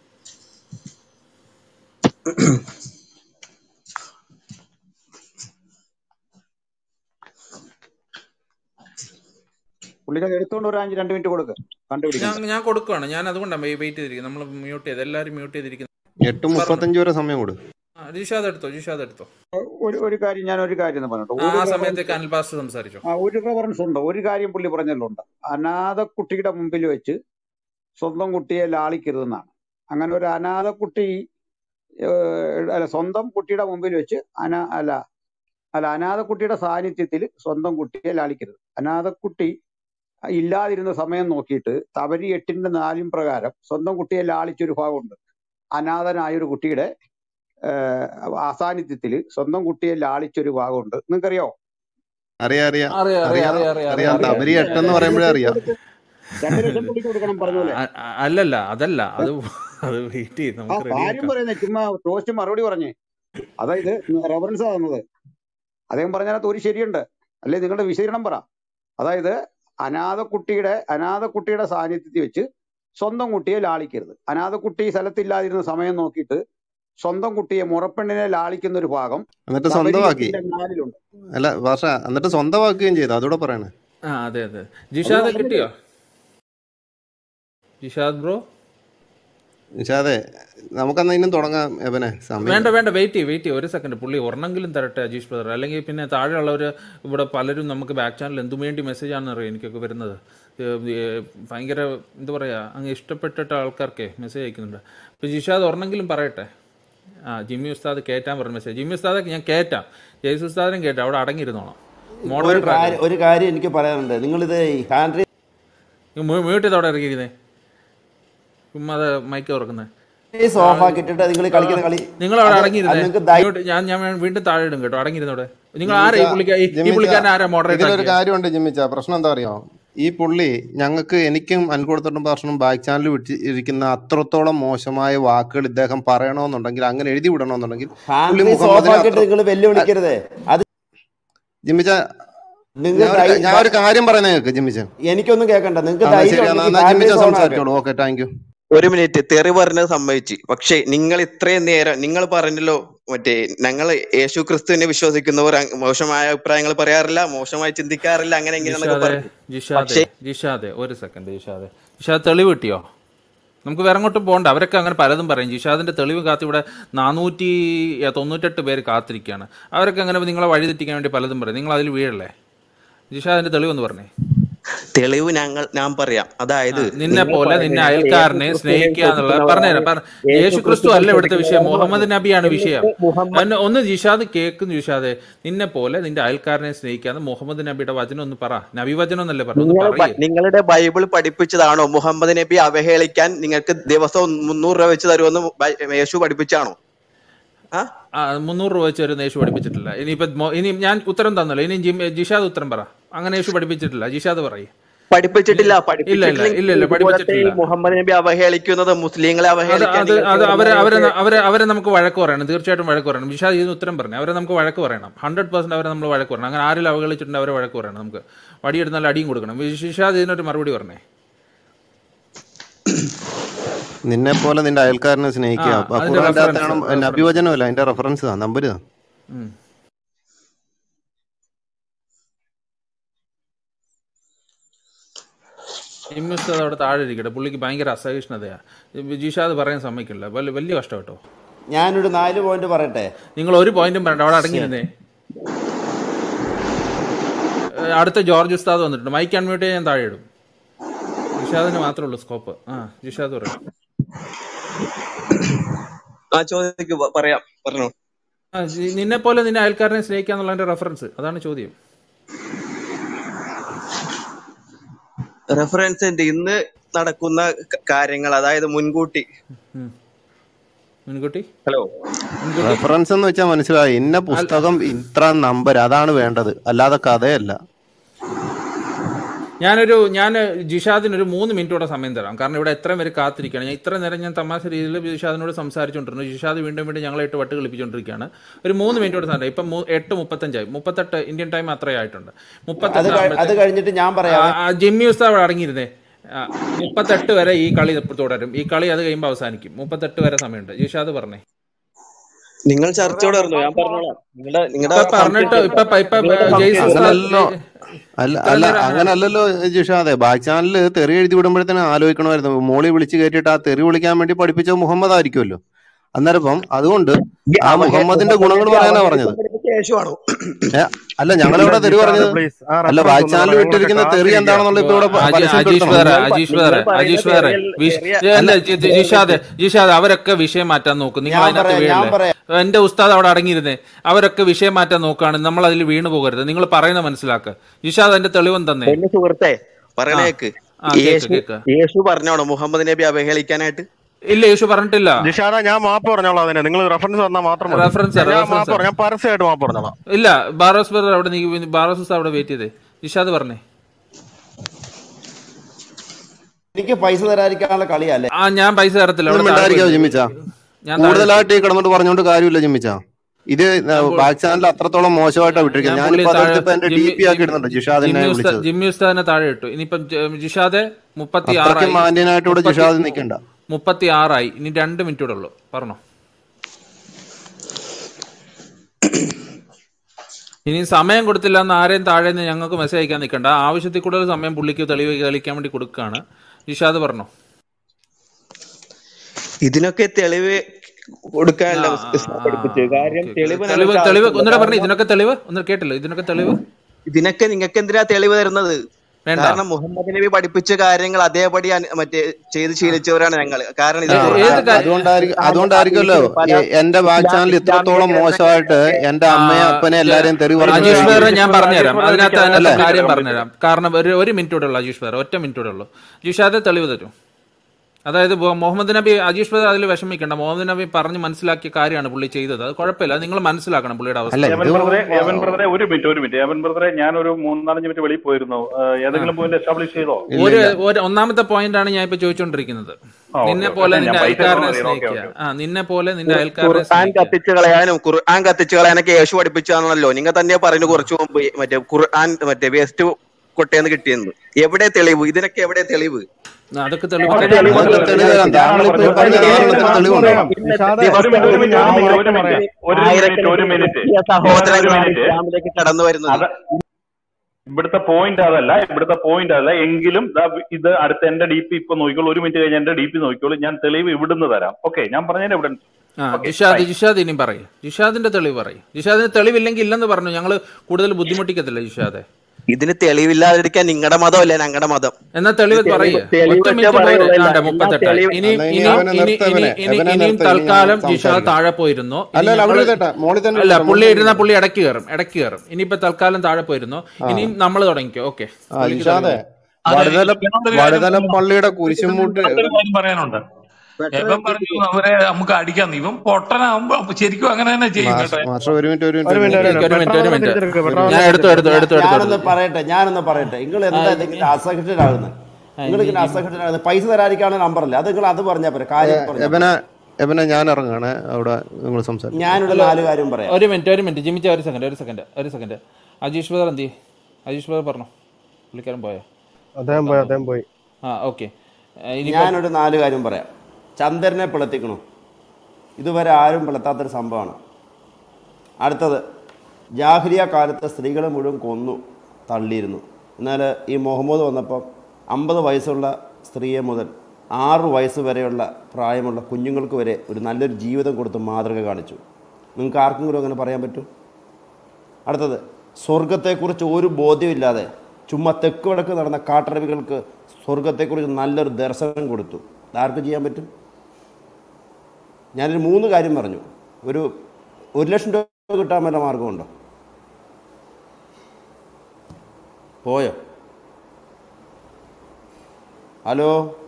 പുള്ളിക്കത് എടുത്തോണ്ട് ഒരു അഞ്ച് രണ്ട് മിനിറ്റ് കൊടുക്ക് ഞാൻ കണ്ടുപിടിക്കണ്ട ഞാൻ കൊടുക്കുകയാണ് ഞാൻ അതുകൊണ്ടാണ് വെയിറ്റ് ചെയ്തിരിക്കുന്നത് നമ്മൾ മ്യൂട്ട് ചെയ്ത് എല്ലാവരും മ്യൂട്ട് ചെയ്തിരിക്കുന്നത് എട്ട് പറഞ്ഞോ മുപ്പത്തഞ്ച് വരെ സമയം കൊടു ആ ജിഷാദ് എടുത്തോ ജിഷാദ് എടുത്തോ ഒരു ഒരു കാര്യം ഞാൻ ഒരു കാര്യം ഒന്ന് പറഞ്ഞോട്ടെ ആ ഒരു ആ സമയത്ത് റെഫറൻസ് കാനൽ പാസ്റ്റർ സംസാരിച്ചോ ആ ഒരു റെഫറൻസ് ഉണ്ട് ഒരു കാര്യം പുള്ളി പറഞ്ഞല്ലുണ്ട് അനാഥ കുട്ടിയുടെ മുമ്പിൽ വെച്ച് സ്വന്തം കുട്ടിയെ ലാളിക്കരുതെന്നാണ് അങ്ങനെ ഒരു അനാഥ കുട്ടി ഏഹ്, അല്ല സ്വന്തം കുട്ടിയുടെ മുമ്പിൽ വെച്ച് അനാ അല്ല അല്ല അനാഥ കുട്ടിയുടെ സാന്നിധ്യത്തിൽ സ്വന്തം കുട്ടിയെ ലാളിക്കരുത് അനാഥ കുട്ടി ഇല്ലാതിരുന്ന സമയം നോക്കിയിട്ട് തവരി എട്ടിന്റെ നാലും പ്രകാരം സ്വന്തം കുട്ടിയെ ലാളിച്ചൊരു ഭാഗമുണ്ട് അനാഥനായ ഒരു കുട്ടിയുടെ ഏഹ്, അസാന്നിധ്യത്തിൽ സ്വന്തം കുട്ടിയെ ലാളിച്ചൊരു ഭാഗമുണ്ട് നിങ്ങൾക്കറിയോ അറിയാം അറിയാം അറിയാം അറിയാം അറിയാം അറിയാം അറിയാം അറിയാം അറിയാം തബരി അറിയാം എട്ടെന്ന് രണ്ട് പറയുമ്പോഴേ ലക്ഷം അറിയാം കൊടുക്ക് രണ്ട് ലക്ഷം പുള്ളിക്ക് കൊടുക്കണം പറഞ്ഞ പോലെ അ- അ- അല്ലല്ല അതല്ല ആ അത് അത് വെയിറ്റ് ചെയ്ത് ആ നമുക്ക് കാര്യം റെഡിയാക്കാം പറയുന്നത് ചുമ്മാ ടോസ്റ്റ് മറുപടി പറഞ്ഞേ അതായത് റെഫറൻസ് തന്നത് അദ്ദേഹം പറഞ്ഞതിനകത്ത് ഒരു ശരിയുണ്ട് അല്ലെ നിങ്ങളുടെ വിശദീകരണം പറ അതായത് അനാഥ കുട്ടിയുടെ അനാഥ കുട്ടിയുടെ സാന്നിധ്യത്തിൽ വെച്ച് സ്വന്തം കുട്ടിയെ ലാളിക്കരുത് അനാഥ കുട്ടി സ്ഥലത്തില്ലാതിരുന്ന സമയം നോക്കിയിട്ട് സ്വന്തം കുട്ടിയെ മുറപ്പെണ്ണിനെ ലാളിക്കുന്ന ഒരു ഭാഗം എന്നിട്ട് തബരി സ്വന്തമാക്കി എട്ടിന്റെ നാലിലുണ്ട് അല്ല ഭാഷ എന്നിട്ട് സ്വന്തമാക്കുകയും ചെയ്തു അതോടെ പറയണേ ആ അതെ അതെ അത് ജിഷാദ് പറഞ്ഞില്ലേ കിട്ടിയോ ജിഷാദ് ബ്രോ നിഷാദെ നമുക്കെന്നാ ഇന്നും തുടങ്ങാം എവനെ സമയം വേണ്ട വേണ്ട വെയിറ്റ് ചെയ്യ് വെയിറ്റ് ചെയ്യ് ഒരു സെക്കൻഡ് പുള്ളി ഒരെണ്ണെങ്കിലും തരട്ടെ അജീഷ് ബ്രദർ അല്ലെങ്കിൽ പിന്നെ താഴെയുള്ളവർ ഇവിടെ പലരും നമുക്ക് ബാക്ക് ചാനൽ എന്തു വേണ്ടി മെസ്സേജ് ആണെന്ന് അറിയാം എനിക്കൊക്കെ വരുന്നത് ഏഹ് ഏഹ് ഭയങ്കര എന്താ പറയുക അങ്ങ് ഇഷ്ടപ്പെട്ടിട്ട് ആൾക്കാർക്ക് മെസ്സേജ് അയക്കുന്നുണ്ട് അപ്പോൾ ജിഷാദ് ഒരെണ്ണെങ്കിലും പറയട്ടെ ആ ജിമ്മി ഉസ്താദ് കയറ്റാൻ പറഞ്ഞ മെസ്സേജ് ജിമ്മി ഉസ്താദെ ഞാൻ കയറ്റാം ജയ്സ് ഉസ്താദിനും കയറ്റാം അവിടെ അടങ്ങിയിരുന്നോളാം ഒരു മോഡറേറ്റർ കാര്യം ആക്കരുത് ഒരു കാര്യം എനിക്ക് പറയാനുണ്ട് നിങ്ങളിത് ഹാൻഡ് മ്യൂട്ട് ചെയ്തോടെ ഇറങ്ങിയിരിക്കുന്നത് ചുമ്മാ അത് മൈക്ക് തുറക്കുന്നത് റൈസ് ഓഫ് ആക്കിയിട്ടിട്ട് നിങ്ങൾ കളിക്കുന്ന കളി നിങ്ങൾ അവിടെ അത് അത് അടങ്ങിയിരുന്നേ നിങ്ങൾക്ക് ധൈര്യം മ്യൂട്ട് ഞാൻ ഞാൻ വീണ്ടും താഴെ ഇടും കേട്ടോ അടങ്ങിയിരുന്നോടെ നിങ്ങൾ ആരാ ജിമ്മിച്ച ഈ പുള്ളിക്കാ ഈ ഈ ജിമ്മിച്ച പുള്ളിക്കാരൻ ആരാ മോഡറേറ്റ് ഇതിലൊരു ആക്കിയ കാര്യമുണ്ട് ജിമ്മിച്ച പ്രശ്നം എന്താ അറിയോ ഈ പുള്ളി ഞങ്ങൾക്ക് എനിക്കും അൻകൊടുത്തോട്ടും പ്രശ്നം ബാക്ക് ചാനൽ വിട്ടിരിക്കുന്ന അത്രത്തോളം മോശമായ വാക്കുകൾ ഇദ്ദേഹം പറയണമെന്നുണ്ടെങ്കിൽ അങ്ങനെ എഴുതി വിടണമെന്നുണ്ടെങ്കിൽ പുള്ളി ഹാൻഡ് ഫ്രീസ് ഓഫ് മുഹമ്മദിനെ ആക്കിയിട്ട് അത്ര നിങ്ങൾ വെല്ലുവിളിക്കരുതേ അത് ജിമ്മിച്ച നിങ്ങൾ ഞാൻ ഒരു ഞാൻ ഒരു കാര്യം പറയുന്നത് കേൾക്ക് ജിമ്മിച്ച എനിക്കൊന്നും കേൾക്കണ്ട നിങ്ങൾക്ക് എന്നാ ധൈര്യം ശരി എന്നാ ഉണ്ടെങ്കിൽ എന്നാ ഹാൻഡ് ജിമ്മിച്ച ഫ്രീസ് ഓൺ ആക്ക് സംസാരിച്ചോളൂ ഓക്കെ താങ്ക് യു ഒരു മിനിറ്റ് തെറി പറഞ്ഞത് സമ്മതിച്ചു പക്ഷെ നിങ്ങൾ ഇത്രയും നേരം നിങ്ങൾ പറഞ്ഞല്ലോ മറ്റേ ഞങ്ങൾ യേശു ക്രിസ്തുവിനെ വിശ്വസിക്കുന്നവർ അങ് മോശമായ അഭിപ്രായങ്ങൾ പറയാറില്ല മോശമായി ചിന്തിക്കാറില്ല അങ്ങനെ എങ്ങനെയാന്നൊക്കെ ജിഷാദെ പറഞ്ഞു ജിഷാദെ പക്ഷേ ജിഷാദെ ഒരു സെക്കൻഡ് ജിഷാദെ ജിഷാദ് തെളിവ് കിട്ടിയോ നമുക്ക് വേറെ അങ്ങോട്ടും പോകണ്ട അവരൊക്കെ അങ്ങനെ പലതും പറയും ജിഷാദിന്റെ തെളിവ് കാത്ത് ഇവിടെ നാനൂറ്റി തൊണ്ണൂറ്റെട്ട് പേര് കാത്തിരിക്കുകയാണ് അവരൊക്കെ അങ്ങനെ നിങ്ങളെ വഴി തെറ്റിക്കാൻ വേണ്ടി പലതും പറയും നിങ്ങൾ അതിൽ വീഴല്ലേ ജിഷാദിന്റെ തെളിവ് ഒന്ന് പറഞ്ഞേ തെളിവ് ഞങ്ങൾ ഞാൻ പറയാം അതായത് നിന്നെ നിങ്ങൾ പോലെ പറയുന്നത് നിന്നെ ഞങ്ങൾ യേശു അയൽക്കാരനെ ക്രിസ്തുവിനെ സ്നേഹിക്കുക എന്നുള്ളത് വിശ്വസിക്കുന്നവരാണ് പറഞ്ഞുതരാം പറ യേശു യേശു ക്രിസ്തു ക്രിസ്തു അല്ല ഇവിടുത്തെ വിഷയം വിശ്വസിക്കുന്നവരാണ് മുഹമ്മദ് നബിയാണ് വിഷയം മുഹമ്മദ് അന്ന് ഒന്ന് ജിഷാദ് കേൾക്കുന്നു ജിഷാദെ നിന്നെ പോലെ നിന്റെ അയൽക്കാരനെ സ്നേഹിക്കാന്ന് മുഹമ്മദ് നബിയുടെ വചനം ഒന്ന് പറ നബി വചനം എന്നല്ലേ പറഞ്ഞു ഒന്ന് നിങ്ങൾ പറയേ നിങ്ങളുടെ ബൈബിൾ പഠിപ്പിച്ചതാണോ മുഹമ്മദ് നബി അവഹേളിക്കാൻ നിങ്ങൾക്ക് ദിവസവും മുന്നൂറ് രൂപ വെച്ച് തരുമെന്ന് ബൈ- യേശു പഠിപ്പിച്ചാണോ ആ ആ മുന്നൂറ് രൂപ വെച്ച് ഒരു യേശു പഠിപ്പിച്ചിട്ടില്ല ഇനിയിപ്പോ മൊ- ഇനി ഞാൻ ഉത്തരം തന്നല്ലോ ഇനി ജിം- ജിഷാദ് ഉത്തരം പറ അങ്ങനെ യേശു പഠിപ്പിച്ചിട്ടില്ല ജിഷാദ് പറയേ പഠിപ്പിച്ചിട്ടില്ല ഇല്ല ഇല്ല പഠിപ്പിച്ചിട്ടില്ലെങ്കിൽ ഇല്ല ഇല്ല ഇതുപോലത്തെ ഈ പഠിപ്പിച്ചിട്ടില്ല മുഹമ്മദ് നബി അവഹേളിക്കുന്നത് മുസ്ലിങ്ങളെ അത് അവഹേളിക്കാൻ അത് നിങ്ങൾക്ക് അത് അവരെ അവരെ എവിടുന്നൊക്കെ അവരെ അവരെ നമുക്ക് വഴക്ക് പറയണം തീർച്ചയായിട്ടും വഴക്ക് പറയണം വിഷാദ് ഇതിന് ഉത്തരം പറഞ്ഞു അവരെ നമുക്ക് വഴക്ക് പറയണം ഹൺഡ്രഡ് പെർസെന്റ് അവരെ നമ്മൾ വഴക്ക് പറയണം അങ്ങനെ ആരെങ്കിലും അവഹേളിച്ചിട്ടുണ്ട് അവരെ വഴക്ക് പറയണം നമുക്ക് വടിയെടുത്ത് നല്ല അടിയും കൊടുക്കണം വിഷാദ് ഇതിനൊരു മറുപടി പറഞ്ഞേ നിന്നെ പോലെ നിന്റെ അയൽക്കാരനെ ആ സ്നേഹിക്കുക അപ്പൊ അതിന്റെ ഖുറാന്റെ റെഫറൻസ് അകത്താണ് റെഫറൻസ് നബിവചനമല്ല അതിന്റെ റെഫറൻസ് താ നമ്പര് താ ഇമ്മുസ്താദ് അവിടെ താഴെ ഇരിക്കട്ടെ പുള്ളിക്ക് ഭയങ്കര അസഹിഷ്ണുതയാ ജിഷാദ് പറയാൻ സമ്മതിക്കില്ല വലിയ വലിയ കഷ്ടം കേട്ടോ ഞാനൊരു നാല് പോയിന്റ് പറയട്ടെ നിങ്ങൾ ഒരു പോയിന്റും പറയണ്ട അവിടെ അടങ്ങിയിരുന്നേ ഏ, അടുത്ത ജോർജ് ഉസ്താദ് വന്നിട്ടുണ്ട് മൈക്ക് അൺമ്യൂട്ട് ചെയ്യാൻ താഴെ ഇടും ജിഷാദിന് മാത്രമേ ഉള്ളൂ സ്കോപ്പ് ആ ജിഷാദ് പറയും ആ ചോദിക്കൂ പ- പറയാം പറഞ്ഞോ ആ, ജി- നിന്നെ പോലെ നിന്നെ അയൽക്കാരനെ സ്നേഹിക്കുക എന്നുള്ളതിന്റെ റെഫറൻസ് അതാണ് ചോദ്യം റെഫറൻസ് ഉണ്ട് ഇന്ന് നടക്കുന്ന ക- കാര്യങ്ങൾ അതായത് മുൻകൂട്ടി ഉം. മുൻകൂട്ടി ഹലോ മുൻകൂട്ടി റെഫറൻസ് എന്ന് വെച്ചാൽ മനസ്സിലായി ഇന്ന പുസ്തകം ഇത്ര നമ്പർ അതാണ് വേണ്ടത് അല്ലാതെ കഥയല്ല ഞാനൊരു ഞാൻ ജിഷാദിന് ഒരു മൂന്ന് മിനിറ്റ് കൂടെ സമയം തരാം കാരണം ഇവിടെ എത്ര പേര് കാത്തിരിക്കുകയാണ് ഞാൻ ഇത്ര നേരം ഞാൻ തമാശ രീതിയിൽ ജിഷാദിനോട് സംസാരിച്ചുകൊണ്ടിരുന്നു ജിഷാദ് വീണ്ടും വീണ്ടും ഞങ്ങളെ ഇട്ട് വട്ട് കളിപ്പിച്ചുകൊണ്ടിരിക്കുകയാണ് ഒരു മൂന്ന് മിനിറ്റ് കൂടെ സമയം ഇപ്പം മൂ- എട്ട് മുപ്പത്തഞ്ചായി മുപ്പത്തെട്ട് ഇന്ത്യൻ ടൈം അത്രേ ആയിട്ടുണ്ട് അത് കഴി- അത് മുപ്പത്തെട്ടാകുമ്പോഴത്തെ കഴിഞ്ഞിട്ട് ഞാൻ പറയാം ജിമ്മി ഉസ്താവ് അവിടെ അടങ്ങിയിരുന്നേ ആ, മുപ്പത്തെട്ട് വരെ ഈ കളി തുടരും ഈ കളി അത് കഴിയുമ്പോൾ അവസാനിക്കും മുപ്പത്തെട്ട് വരെ സമയമുണ്ട് ജിഷാദ് പറഞ്ഞേ നിങ്ങൾ ചർച്ച തുടർന്നു ഞാൻ പറഞ്ഞോളാം നിങ്ങളുടെ നിങ്ങളുടെ ഇപ്പൊ പറഞ്ഞിട്ട് ഇപ്പൊ ഇപ്പൊ നിങ്ങളുടെ ജെയ്സ് സംശയം ഉസ്താദ് അങ്ങനല്ലോ അല്ല ഇത്ര അല്ല നേരം അങ്ങനെ അങ്ങനല്ലല്ലോ ജിഷാദെ ബാക്ക് ചാനലിൽ തെറി എഴുതി വിടുമ്പോഴത്തേനും ആലോചിക്കണമായിരുന്നു മോളി വിളിച്ച് കയറ്റിയിട്ട് ആ തെറി വിളിക്കാൻ വേണ്ടി പഠിപ്പിച്ച മുഹമ്മദ് ആയിരിക്കുമല്ലോ അന്നേരം ഇപ്പം അതുകൊണ്ട് ഈ ആ അവഹേ മുഹമ്മദിന്റെ മുഹമ്മദ് ഗുണങ്ങൾ നബി പറയാനാ പറഞ്ഞത് അവഹേളിക്കാൻ പഠിപ്പിച്ച യേശുവാണോ ഏ, അല്ല ഞങ്ങളെവിടെ തെറി ജിഷാദ് പറഞ്ഞത് പ്ലീസ് ആ അല്ല റെഫറൻസ് ബാക്ക് ഒന്ന് ചാനലിൽ പറ ഞങ്ങളൊക്കെ വിട്ടിരിക്കുന്ന തെറി കാത്തിരിക്കുക എന്താണെന്നുള്ള ഇപ്പൊ ഇവിടെ പ- അജി- അജീഷ് പരസ്യപ്പെടുത്തണം വേറെ നിങ്ങൾ പ- അജീഷ് നിങ്ങൾ വേറെ പറയുന്ന അജീഷ് വേറെ ചെറിയ വിഷ് ചെറിയ അല്ല ജി- ജി- ചെറിയ ജിഷാദ് ജിഷാദ് അവരൊക്കെ വിഷയം മാറ്റാൻ നോക്കും നിങ്ങൾ ഞാൻ അതിനകത്ത് പറയാം ഞാൻ വീഴല്ലേ പറയാം എന്റെ ഉസ്താദ് അവിടെ അടങ്ങിയിരുന്നേ അവരൊക്കെ വിഷയം മാറ്റാൻ നോക്കുകയാണ് നമ്മൾ അതിൽ വീണു പോകരുത് നിങ്ങൾ പറയുന്ന മനസ്സിലാക്കുക ജിഷാദ് അതിന്റെ തെളിവം തന്നെ എന്റെ സുഹൃത്തെ ആ പറയണേക്ക് ആ കേക്ക് യേശു കേക്ക് യേശു പറഞ്ഞാണോ മുഹമ്മദ് നബി അവഹേളിക്കാനായിട്ട് ഇല്ല യേശു പറഞ്ഞിട്ടില്ല ജിഷാദ ഞാൻ മാപ്പ് പറഞ്ഞോളാം അതിനെ നിങ്ങൾ റെഫറൻസ് തന്നാൽ മാത്രം മതി റെഫറൻസ് ഞാൻ മാപ്പ് റെഫറൻസ് പറഞ്ഞു ഞാൻ പരസ്യമായിട്ട് മാപ്പ് പറഞ്ഞോളാം ഇല്ല ബാറോസ് ബ്രദർ അവിടെ നീ ബാറോസ് ഉസ്താദ് അവിടെ വെയിറ്റ് ചെയ്തേ ജിഷാദ് പറഞ്ഞേ എനിക്ക് പൈസ തരാതിരിക്കാനുള്ള കളിയല്ലേ ആ ഞാൻ പൈസ തരത്തില്ല ഒന്നും അവിടെ താഴെ മിണ്ടായിരിക്കാവോ പോയി ജിമ്മിച്ച ഞാൻ താഴെ കൂടുതലായിട്ട് ഈ കിടന്നിട്ട് പറഞ്ഞുകൊണ്ട് കാര്യമില്ല ജിമ്മിച്ച ഇത് ഞാൻ പു- ബാക്ക് ചാനൽ അത്രത്തോളം മോശമായിട്ടാ ഞാൻ വിട്ടിരിക്കുന്നത് പുള്ളി ഞാനിപ്പോ താഴെ അതെടുത്തിപ്പോ എന്റെ ഡി ജിമ്മി പി ആക്കി ജിം- ഇടുന്നുണ്ട് ജിഷാദിനെ ജിമ്മി ഉസ്താദ് വിളിച്ചത് ജിമ്മി ഉസ്താദിനെ താഴെ ഇട്ടു ഇനിയിപ്പം ജ- ജിഷാദെ മുപ്പത്തി അത്രയ്ക്കും ആറായി മാന്യനായിട്ട് ഇവിടെ മുപ്പത്തി ജിഷാദ് നിൽക്കണ്ട മുപ്പത്തി ആറായി ഇനി രണ്ട് മിനിറ്റ് കൂടെ ഉള്ളൂ പറഞ്ഞോ ഇനി സമയം കൊടുത്തില്ല എന്ന് ആരെയും താഴെ നിന്ന് ഞങ്ങൾക്ക് മെസ്സേജ് അയക്കാൻ നിൽക്കണ്ട ആവശ്യത്തിൽ കൂടുതൽ സമയം പുള്ളിക്ക് തെളിവ് തെളിയിക്കാൻ വേണ്ടി കൊടുക്കുകയാണ് ജിഷാദ് പറഞ്ഞോ ഇതിനൊക്കെ തെളിവ് കൊടുക്കാനല്ല ആ ഉസ് ഉസ്താദ് പഠിപ്പിച്ചത് കാര്യം ഓക്കെ തെളിവ് തെളിവ് ഞങ്ങൾക്ക് തെളിവ് ആവശ്യമില്ല ഒന്നുകൂടെ പറഞ്ഞു കാരണം ഇതിനൊക്കെ തെളിവ് ഒന്ന് കേട്ടില്ല ഇതിനൊക്കെ തെളിവ് ഇതിനൊക്കെ നിങ്ങൾക്ക് എന്തിനാ തെളിവ് തരുന്നത് വേണ്ട കാരണം മുഹമ്മദ് നബി പഠിപ്പിച്ച കാര്യങ്ങൾ അതേപടി അനു- മറ്റേ ചെയ്ത് ശീലിച്ചവരാണ് ഞങ്ങൾ കാരണം ഏ- ഇത് ഏത് ഖുർആൻ കാ- അതുകൊണ്ടായിരിക്കും ഖുർആൻ അതുകൊണ്ടായിരിക്കുമല്ലോ ഹദീസിൽ പല എ- എന്റെ ബാക്ക് ഇസ്ലാം ചാനൽ ഇത്രത്തോളം ഇസ്ലാമിക മോശമായിട്ട് ഗ്രന്ഥങ്ങളിലൊക്കെ എന്റെ ആ അമ്മയെ അപ്പനെ ജ- എല്ലാരെയും തെറി അല്ല പറഞ്ഞു അജീഷ് അജീഷ് വേറെ വിടുന്നത് ഞാൻ ബ്രദർ പറഞ്ഞുതരാം അജീഷ് ബ്രദർ അതിനകത്ത് എനിക്ക് അതിനകത്ത് അല്ലേ കാര്യം കംപ്ലീറ്റ് പറഞ്ഞുതരാം കാരണം ഒരു ഒരു മിനിറ്റ് കൂടെ ഉള്ളൂ അജീഷ് വേറെ ഒറ്റ മിനിറ്റ് കൂടെ ഉള്ളൂ ജിഷാദെ തെളിവ് തരൂ അതായത് ബോ- മുഹമ്മദ് നബി അജീഷ് ബ്രദർ അതിൽ വിഷമിക്കണ്ട മുഹമ്മദ് നബി പറഞ്ഞ് മനസ്സിലാക്കിയ കാര്യമാണ് പുള്ളി ചെയ്തത് അത് കുഴപ്പമില്ല അത് നിങ്ങൾ മനസ്സിലാക്കണം പുള്ളിയുടെ അല്ല അവസ്ഥ എവൻ ഇത് ബ്രദറെ എവൻ ബ്രദറെ ഒരു മിനിറ്റ് ഒരു മിനിറ്റ് എവൻ ബ്രദറെ ഞാനൊരു മൂന്നാലഞ്ച് മിനിറ്റ് വെളിയിൽ പോയിരുന്നു ആ, ആ ഏതെങ്കിലും പോയിന്റ് എസ്റ്റാബ്ലിഷ് ചെയ്തോ ഇല്ല ഒരു ഇല്ല ഒരു ഒന്നാമത്തെ പോയിന്റ് ആണ് ഞാൻ ഇപ്പൊ ചോദിച്ചുകൊണ്ടിരിക്കുന്നത് ആ ഓക്കെ നിന്നെ ഓക്കെ പോലെ അല്ല ഞാൻ നിന്റെ പൈസ അയൽക്കാരനെ ഓക്കെ ഓക്കെ സ്നേഹിക്കുക ഓക്കെ ആ നിന്നെ പോലെ നിന്റെ ഖുർ- അയൽക്കാരനെ ഖുർആൻ സ്നേഹിക്കുക കത്തിച്ച് കളയാനും ഖുർആൻ കത്തിച്ച് കളയാനൊക്കെ യേശു പഠിപ്പിച്ചാണല്ലോ നിങ്ങൾ തന്നെ പറഞ്ഞു കുറച്ചു മുമ്പ് മറ്റേ ഖുർആൻ മറ്റേ വേസ്റ്റ് കൊട്ടേന്ന് കിട്ടിയെന്ന് എവിടെ തെളിവ് ഇതിനൊക്കെ എവിടെ തെളിവ് ആ, അതൊക്കെ ഓക്കെ തെളിയിക്കാം ഞാൻ തെളിവ് അതൊക്കെ പറഞ്ഞത് തെളിവ് ഞാൻ തരാം ഞാനാണ് താങ്കൾ ഇപ്പൊ പറഞ്ഞത് പറഞ്ഞ ഒരു കാര്യങ്ങളൊക്കെ മിനിറ്റ് തെളിവുണ്ടോ നിഷാദെ ഒരു മിനിറ്റ് ഒരു മിനിറ്റ് ഒരു മിനിറ്റ് ഒരു ഞാൻ മിനിറ്റ് പറയാം ഒരു മിനിറ്റ് ഒരു ആയിരക്കണക്കിന് മിനിറ്റ് ക്രിസ്തീയ ഞാൻ ഒരു സഹോദരങ്ങളാണ് മിനിറ്റ് ഇസ്ലാമിലേക്ക് കടന്നു വരുന്നത് അത് ഇവിടുത്തെ പോയിന്റ് അതല്ല ഇവിടുത്തെ പോയിന്റ് അതല്ല എങ്കിലും ദാ ഇത് അടുത്ത എന്റെ ഡി പി ഇപ്പൊ നോക്കിക്കോളൂ ഒരു മിനിറ്റ് കഴിഞ്ഞ് എന്റെ ഡി പി നോക്കിക്കോളൂ ഞാൻ തെളിവ് ഇവിടുന്ന് തരാം ഓക്കെ ഞാൻ പറഞ്ഞതിന് എവിഡൻസ് ആ ഓക്കെ ജിഷാദ് ഫൈൻ ജിഷാദ് ഇനിയും പറയും ജിഷാദിന്റെ തെളിവ് പറയും ജിഷാദിന് തെളിവില്ലെങ്കിൽ ഇല്ലെന്ന് പറഞ്ഞു ഞങ്ങൾ കൂടുതൽ ബുദ്ധിമുട്ടിക്കത്തില്ല ജിഷാദെ ഇതിന് തെളിവില്ലാതിരിക്കാൻ നിങ്ങളുടെ മതമല്ലേ ഞങ്ങളുടെ മതം എന്നാ ഇത് തെളിവ് തെളിവ് പറയേ ഒറ്റ തെളിവൊക്കെ മിനിറ്റ് പോരെ പറയുള്ളൂ ആണ്ടെ എന്നാ മുപ്പത്തെട്ടായി തെളിവ് ഇനി എന്നാ ഇനി ഇനി അവനെ ഇനി നിർത്ത ഇനി ഇവനെ ഇനി ഇവനെ ഇനിയും നിർത്ത ഇനി ഞാൻ തൽക്കാലം ജിഷാദ് സംസാരിക്കാം താഴെ പോയിരുന്നു അല്ല ഇനി അല്ല അവിടെ ഞങ്ങള് ഇരുത്തട്ടെ മോളിൽ തന്നെ അല്ല ഇരുത്തട്ടെ പുള്ളി മോളിൽ ഇരുന്ന ഇരുത്തട്ടെ പുള്ളി ഇടയ്ക്ക് കയറും ഇടയ്ക്ക് കയറും ഇനിയിപ്പോ തൽക്കാലം താഴെ പോയിരുന്നു ആ ഇനിയും നമ്മൾ തുടങ്ങിക്കോ ഓക്കെ ആ പുള്ളിക്ക് ജിഷാദെ തെളിവ് അതെ വടുതല ഇവനോടൊരു കാര്യം വടുതല പറയാനുണ്ട് പള്ളിയുടെ കുരിശുമൂട്ട് ഇവനോടൊരു കാര്യം പറയാനുണ്ട് പെട്ടെന്ന് എവൻ പറഞ്ഞു അവരെ നമുക്ക് അടിക്കാം ഇവൻ പൊട്ടനാകുമ്പോ ശരിക്കും അങ്ങനെ തന്നെ ചെയ്യും മാഷ് കേട്ടോ മാസ്റ്റർ ഒരു മിനിറ്റ് ഒരു മിനിറ്റ് ഒരു ഒരു മിനിറ്റ് മിനിറ്റ് ഒരു ഒരു മിനിറ്റ് മിനിറ്റ് ഒരു പെട്രോൾ മിനിറ്റ് തിരിച്ചെടുക്കുക ഒരു പെട്രോൾ ഞാൻ എടുത്തു എടുത്തു ഞാ- എടുത്തു എടുത്തു ഞാനൊന്ന് എടുത്തു പറയട്ടെ ഞാനൊന്ന് പറയട്ടെ നിങ്ങൾ ആ, എന്താ ഇനി- ഇങ്ങനെ അസഹിഷ്ഠരാകുന്നത് ആ, നിങ്ങൾ ഇനി- ഇങ്ങനെ ഇനി- അസഹിഷ്ഠരാകുന്നത് പൈസ തരാതിരിക്കാണ് നമ്പറല്ലേ അത് നിങ്ങൾ അത് പറഞ്ഞാൽ പോരെ കാര്യം പറഞ്ഞാൽ എബന പോരെ എബന ഞാൻ ഇറങ്ങാണ് അവിടെ നിങ്ങൾ സംസാരിക്കും ഞാനൊരു അല്ല നാല് കാര്യം പറയാം ഒരു മിനിറ്റ് ഒരു മിനിറ്റ് ജിമിച്ച ഒരു സെക്കൻഡ് ഒരു സെക്കൻഡ് ഒരു സെക്കൻഡ് അജീഷ് ബദർ എന്തി അജീഷ് ബദർ പറഞ്ഞോ പുള്ളിക്കാരൻ പോയോ അദ്ദേഹം പോയി അദ്ദേഹം പോയി ആ ഓക്കെ ഇനിയിപ്പം ഞാനൊരു നാല് കാര്യം പറയാം ചന്ദ്രനെ പിളർത്തിക്കണു ഇതുവരെ ആരും പിളർത്താത്തൊരു സംഭവമാണ് അടുത്തത് ജാഹ്രിയ കാലത്ത് സ്ത്രീകളെ മുഴുവൻ കൊന്നു തള്ളിയിരുന്നു എന്നാൽ ഈ മുഹമ്മദ് വന്നപ്പോൾ അമ്പത് വയസ്സുള്ള സ്ത്രീയെ മുതൽ ആറ് വയസ്സ് വരെയുള്ള പ്രായമുള്ള കുഞ്ഞുങ്ങൾക്ക് വരെ ഒരു നല്ലൊരു ജീവിതം കൊടുത്ത് മാതൃക കാണിച്ചു നിങ്ങൾക്ക് ആർക്കെങ്കിലും അങ്ങനെ പറയാൻ പറ്റും അടുത്തത് സ്വർഗത്തെക്കുറിച്ച് ഒരു ബോധ്യമില്ലാതെ ചുമ്മാ തെക്ക് വടക്ക് നടന്ന കാട്ടറവികൾക്ക് സ്വർഗത്തെക്കുറിച്ച് നല്ലൊരു ദർശനം കൊടുത്തു ആർക്ക് ചെയ്യാൻ പറ്റും ഞാനൊരു മൂന്ന് കാര്യം പറഞ്ഞു ഒരു ഒരു ലക്ഷം രൂപ കിട്ടാൻ വല്ല മാർഗമുണ്ടോ പോയോ ഹലോ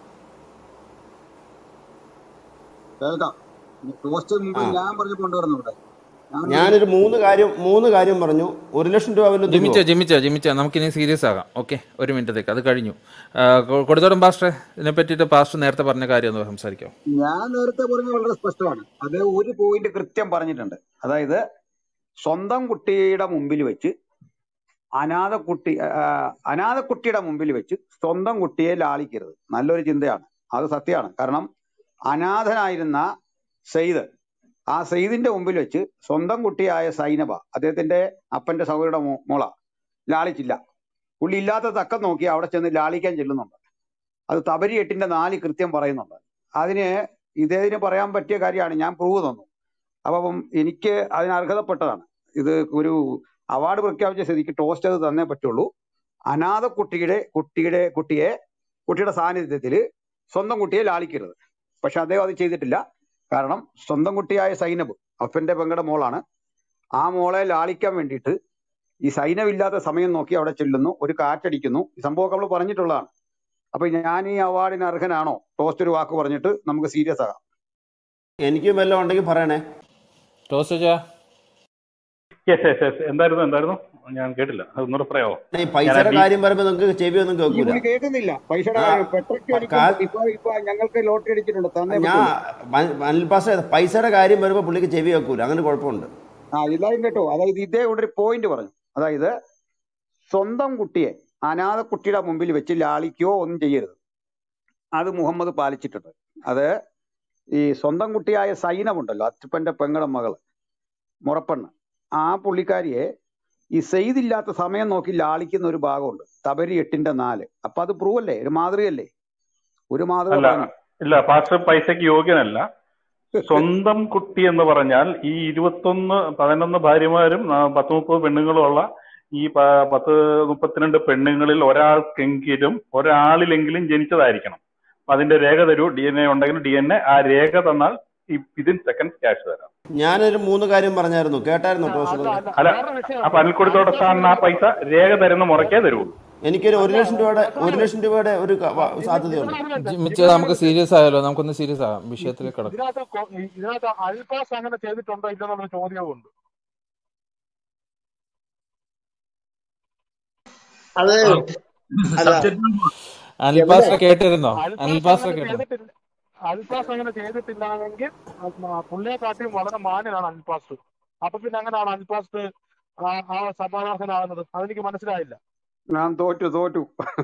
കേൾക്കാം പോസ്റ്റ് മുമ്പ് ആ ഞാൻ പറഞ്ഞു കൊണ്ടുവരണം ഇവിടെ ഞാനൊരു ഞാനൊരു മൂന്ന് കാര്യം മൂന്ന് കാര്യം പറഞ്ഞു ഒരു ലക്ഷം രൂപ വല്ലതും ജിമിച്ച തരുമോ ജിമിച്ച ജിമിച്ച നമുക്കിനി സീരിയസ് ആകാം ഓക്കെ ഒരു മിനിറ്റത്തേക്ക് അത് കഴിഞ്ഞു ആ, കൊ- കൊടുത്തോളം പാസ്റ്റർ ഇതിനെ പറ്റിയിട്ട് പാസ്റ്റർ നേരത്തെ പറഞ്ഞ കാര്യം ഒന്ന് സംസാരിക്കാം ഞാൻ നേരത്തെ പറഞ്ഞ വളരെ സ്പഷ്ടമാണ് അത് ഒരു പോയിന്റ് കൃത്യം പറഞ്ഞിട്ടുണ്ട് അതായത് സ്വന്തം കുട്ടിയുടെ മുമ്പിൽ വെച്ച് അനാഥ കുട്ടി ആ, അനാഥ കുട്ടിയുടെ മുമ്പിൽ വെച്ച് സ്വന്തം കുട്ടിയെ ലാളിക്കരുത് നല്ലൊരു ചിന്തയാണ് അത് സത്യമാണ് കാരണം അനാഥനായിരുന്ന സെയ്ദ് ആ സെയ്ദിന്റെ മുമ്പിൽ വെച്ച് സ്വന്തം കുട്ടിയായ സൈനബ അദ്ദേഹത്തിന്റെ അപ്പന്റെ സഹോദരിയുടെ മോ- മോള ലാളിച്ചില്ല പുള്ളി ഇല്ലാത്ത തക്കം നോക്കി അവിടെ ചെന്ന് ലാളിക്കാൻ ചെല്ലുന്നുണ്ട് അത് തബരി എട്ടിന്റെ നാല് കൃത്യം പറയുന്നുണ്ട് അതിന് ഇതേതിന് പറയാൻ പറ്റിയ കാര്യമാണ് ഞാൻ പ്രൂവ് തന്നു അപ്പം എനിക്ക് അതിന് അർഹതപ്പെട്ടതാണ് ഇത് ഒരു അവാർഡ് പ്രഖ്യാപിച്ച സ്ഥിതിക്ക് ടോസ്റ്റ് അത് തന്നേ പറ്റുള്ളൂ അനാഥ കുട്ടിയുടെ കുട്ടിയുടെ കുട്ടിയെ കുട്ടിയുടെ സാന്നിധ്യത്തിൽ സ്വന്തം കുട്ടിയെ ലാളിക്കരുത് പക്ഷെ അദ്ദേഹം അത് ചെയ്തിട്ടില്ല കാരണം സ്വന്തം കുട്ടിയായ സൈനബ് അപ്പന്റെ പെങ്ങളുടെ മോളാണ് ആ മോളെ ലാളിക്കാൻ വേണ്ടിയിട്ട് ഈ സൈന്യമില്ലാത്ത സമയം നോക്കി അവിടെ ചെല്ലുന്നു ഒരു കാറ്റടിക്കുന്നു ഈ സംഭവമൊക്കെ നമ്മൾ പറഞ്ഞിട്ടുള്ളതാണ് അപ്പൊ ഞാൻ ഈ അവാർഡിന് അർഹനാണോ ടോസ്റ്റ് ഒരു വാക്ക് പറഞ്ഞിട്ട് നമുക്ക് സീരിയസ് ആകാം എനിക്കും വല്ലതും ഉണ്ടെങ്കിൽ പറയണേ ടോസ് ചാ യെസ് യെസ് യെസ് എന്തായിരുന്നു എന്തായിരുന്നു ഞാൻ കേട്ടില്ല അതൊന്നുകൂടെ പറയാമോ ഈ ഞാൻ പൈസയുടെ ഡി കാര്യം പറയുമ്പോൾ നിങ്ങൾക്ക് ചെവി ഒന്നും ഈ കേൾക്കൂല പുള്ളി കേൾക്കുന്നില്ല പൈസയുടെ ആ കാര്യം പെട്രോക്ക് പ- അടിക്കും കാ- ഇപ്പൊ ഇപ്പൊ ഞങ്ങൾക്ക് ലോട്ടറി അടിച്ചിട്ടുണ്ട് തന്നേ ഞാൻ പറ്റുള്ളൂ അനിൽ പാസ് പൈസയുടെ കാര്യം വരുമ്പോൾ പുള്ളിക്ക് ചെവി കേൾക്കൂല അങ്ങനെ കുഴപ്പമുണ്ട് ആ ഇതായും കേട്ടോ അതായത് ഇതേ ഇവിടെ ഒരു പോയിന്റ് പറഞ്ഞു അതായത് സ്വന്തം കുട്ടിയെ അനാഥ കുട്ടിയുടെ മുമ്പിൽ വെച്ച് ലാളിക്കുകയോ ഒന്നും ചെയ്യരുത് അത് മുഹമ്മദ് പാലിച്ചിട്ടുണ്ട് അത് ഈ സ്വന്തം കുട്ടിയായ സൈനമുണ്ടല്ലോ അച്ഛപ്പന്റെ പെങ്ങളുടെ മകള് മുറപ്പെണ്ണ് ആ പുള്ളിക്കാരിയെ ഈ സെയ്തില്ലാത്ത സമയം നോക്കി ലാളിക്കുന്ന ഒരു ഭാഗമുണ്ട് തബരി എട്ടിന്റെ നാല് അപ്പൊ അത് പ്രൂവ് അല്ലേ ഒരു മാതൃകയല്ലേ ഒരു മാതൃക അല്ല പറഞ്ഞു ഇല്ല പാസ്റ്റർ പൈസക്ക് യോഗ്യനല്ല സ്വന്തം കുട്ടി എന്ന് പറഞ്ഞാൽ ഈ ഇരുപത്തൊന്ന് പതിനൊന്ന് ഭാര്യമാരും ആ, പത്ത് മുപ്പത് പെണ്ണുങ്ങളുമുള്ള ഈ പ- പത്ത് മുപ്പത്തിരണ്ട് പെണ്ണുങ്ങളിൽ ഒരാൾക്കെങ്കിലും ഒരാളിലെങ്കിലും ജനിച്ചതായിരിക്കണം അപ്പൊ അതിന്റെ രേഖ തരൂ ഡി എൻ എ ഉണ്ടെങ്കിൽ ഡി എൻ എ ആ രേഖ തന്നാൽ വിതിൻ സെക്കൻഡ് ക്യാഷ് തരാം ഞാനൊരു മൂന്ന് കാര്യം പറഞ്ഞായിരുന്നു കേട്ടായിരുന്നു ടോസ് അല്ല ബ്രദറെ അല്ല അല്ല വേറൊരു വിഷയം അപ്പൊ അനിൽക്കൊടുത്തോടെ സാറിന് ആ പൈസ രേഖ തരുന്ന മുറയ്ക്കേ തരുള്ളൂ എനിക്കൊരു ഒരു അല്ല ലക്ഷം രൂപയുടെ ഒരു ബ്രദറെ ലക്ഷം രൂപയുടെ ഒരു ക- വ- ഇത് സാധ്യതയുണ്ട് ഇതിനകത്ത് ജി- മിച്ച ഇതിനകത്ത് നമുക്ക് സീരിയസ് ആയാലോ നമുക്കൊന്ന് സീരിയസ് ആകാം വിഷയത്തിലേക്ക് കിടക്കാം ഇതിനകത്ത് കൊ- ഇതിനകത്ത് അൽപാസ് അങ്ങനെ ചെയ്തിട്ടുണ്ടോ ഇല്ലെന്നുള്ള ചോദ്യവും ഉണ്ട് അത് അല്ല സബ്ജക്റ്റ് അനിൽ എവിടെ പാസ്റ്റർ കേട്ടിരുന്നോ അനിൽ അൽപാസ് പാസ്റ്റർ അങ്ങനെ കേട്ടോ ചെയ്തിട്ടില്ല അൽപാസ് അങ്ങനെ ചെയ്തിട്ടില്ലായെങ്കിൽ പുള്ളിയെ കാട്ടിയും വളരെ മാന്യനാണ് അൽപാസ് അപ്പൊ പിന്നെ അങ്ങനെയാണ് അൽപാസ് ആ ആ സമാനാർഹനാകുന്നത് അതെനിക്ക് മനസ്സിലായില്ല ഞാൻ തോറ്റു തോറ്റു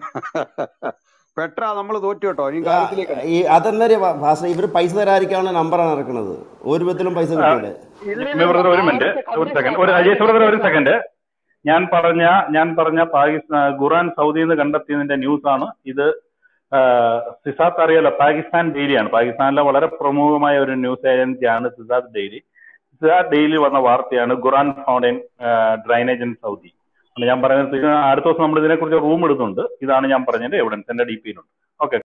പെട്ര നമ്മൾ തോറ്റു കേട്ടോ ഇനി ആ, കാര്യത്തിലേക്ക് ഈ അതെന്നൊരു ഭാഷ ഇവർ പൈസ തരാതിരിക്കാനുള്ള നമ്പറാണ് ഇറക്കുന്നത് ഒരു വിധത്തിലും പൈസ ആ, കിട്ടിയില്ല ഇല്ല ജിമ്മി ഇല്ല ബ്രദർ ഒരു മിനിറ്റ് ആദ്യത്തെ ഒരു അതിന്റെ സെക്കൻഡ് ഒരു അജേഷ് ബ്രദർ ഒരു സെക്കൻഡ് ഞാൻ പറഞ്ഞ ഞാൻ പറഞ്ഞ പാകിസ്ഥാൻ ഖുറാൻ സൗദിയിൽ നിന്ന് കണ്ടെത്തിയതിന്റെ ന്യൂസ് ആണ് ഇത് ആ, സിസാത്ത് അറിയാലോ പാകിസ്ഥാൻ ഡെയിലിയാണ് പാകിസ്ഥാനിലെ വളരെ പ്രമുഖമായ ഒരു ന്യൂസ് ഏജൻസിയാണ് സിസാത്ത് ഡെയിലി സിസാത്ത് ഡെയിലി വന്ന വാർത്തയാണ് Quran fountain drainage in Saudi അല്ല ഞാൻ പറയുന്നത് ഇത് അടുത്ത ദിവസം നമ്മൾ ഇതിനെക്കുറിച്ച് റൂം എടുക്കുന്നുണ്ട് ഇതാണ് ഞാൻ പറഞ്ഞതിന്റെ എവിഡൻസ് എന്റെ ഡി പിയിലുണ്ട് ഓക്കെ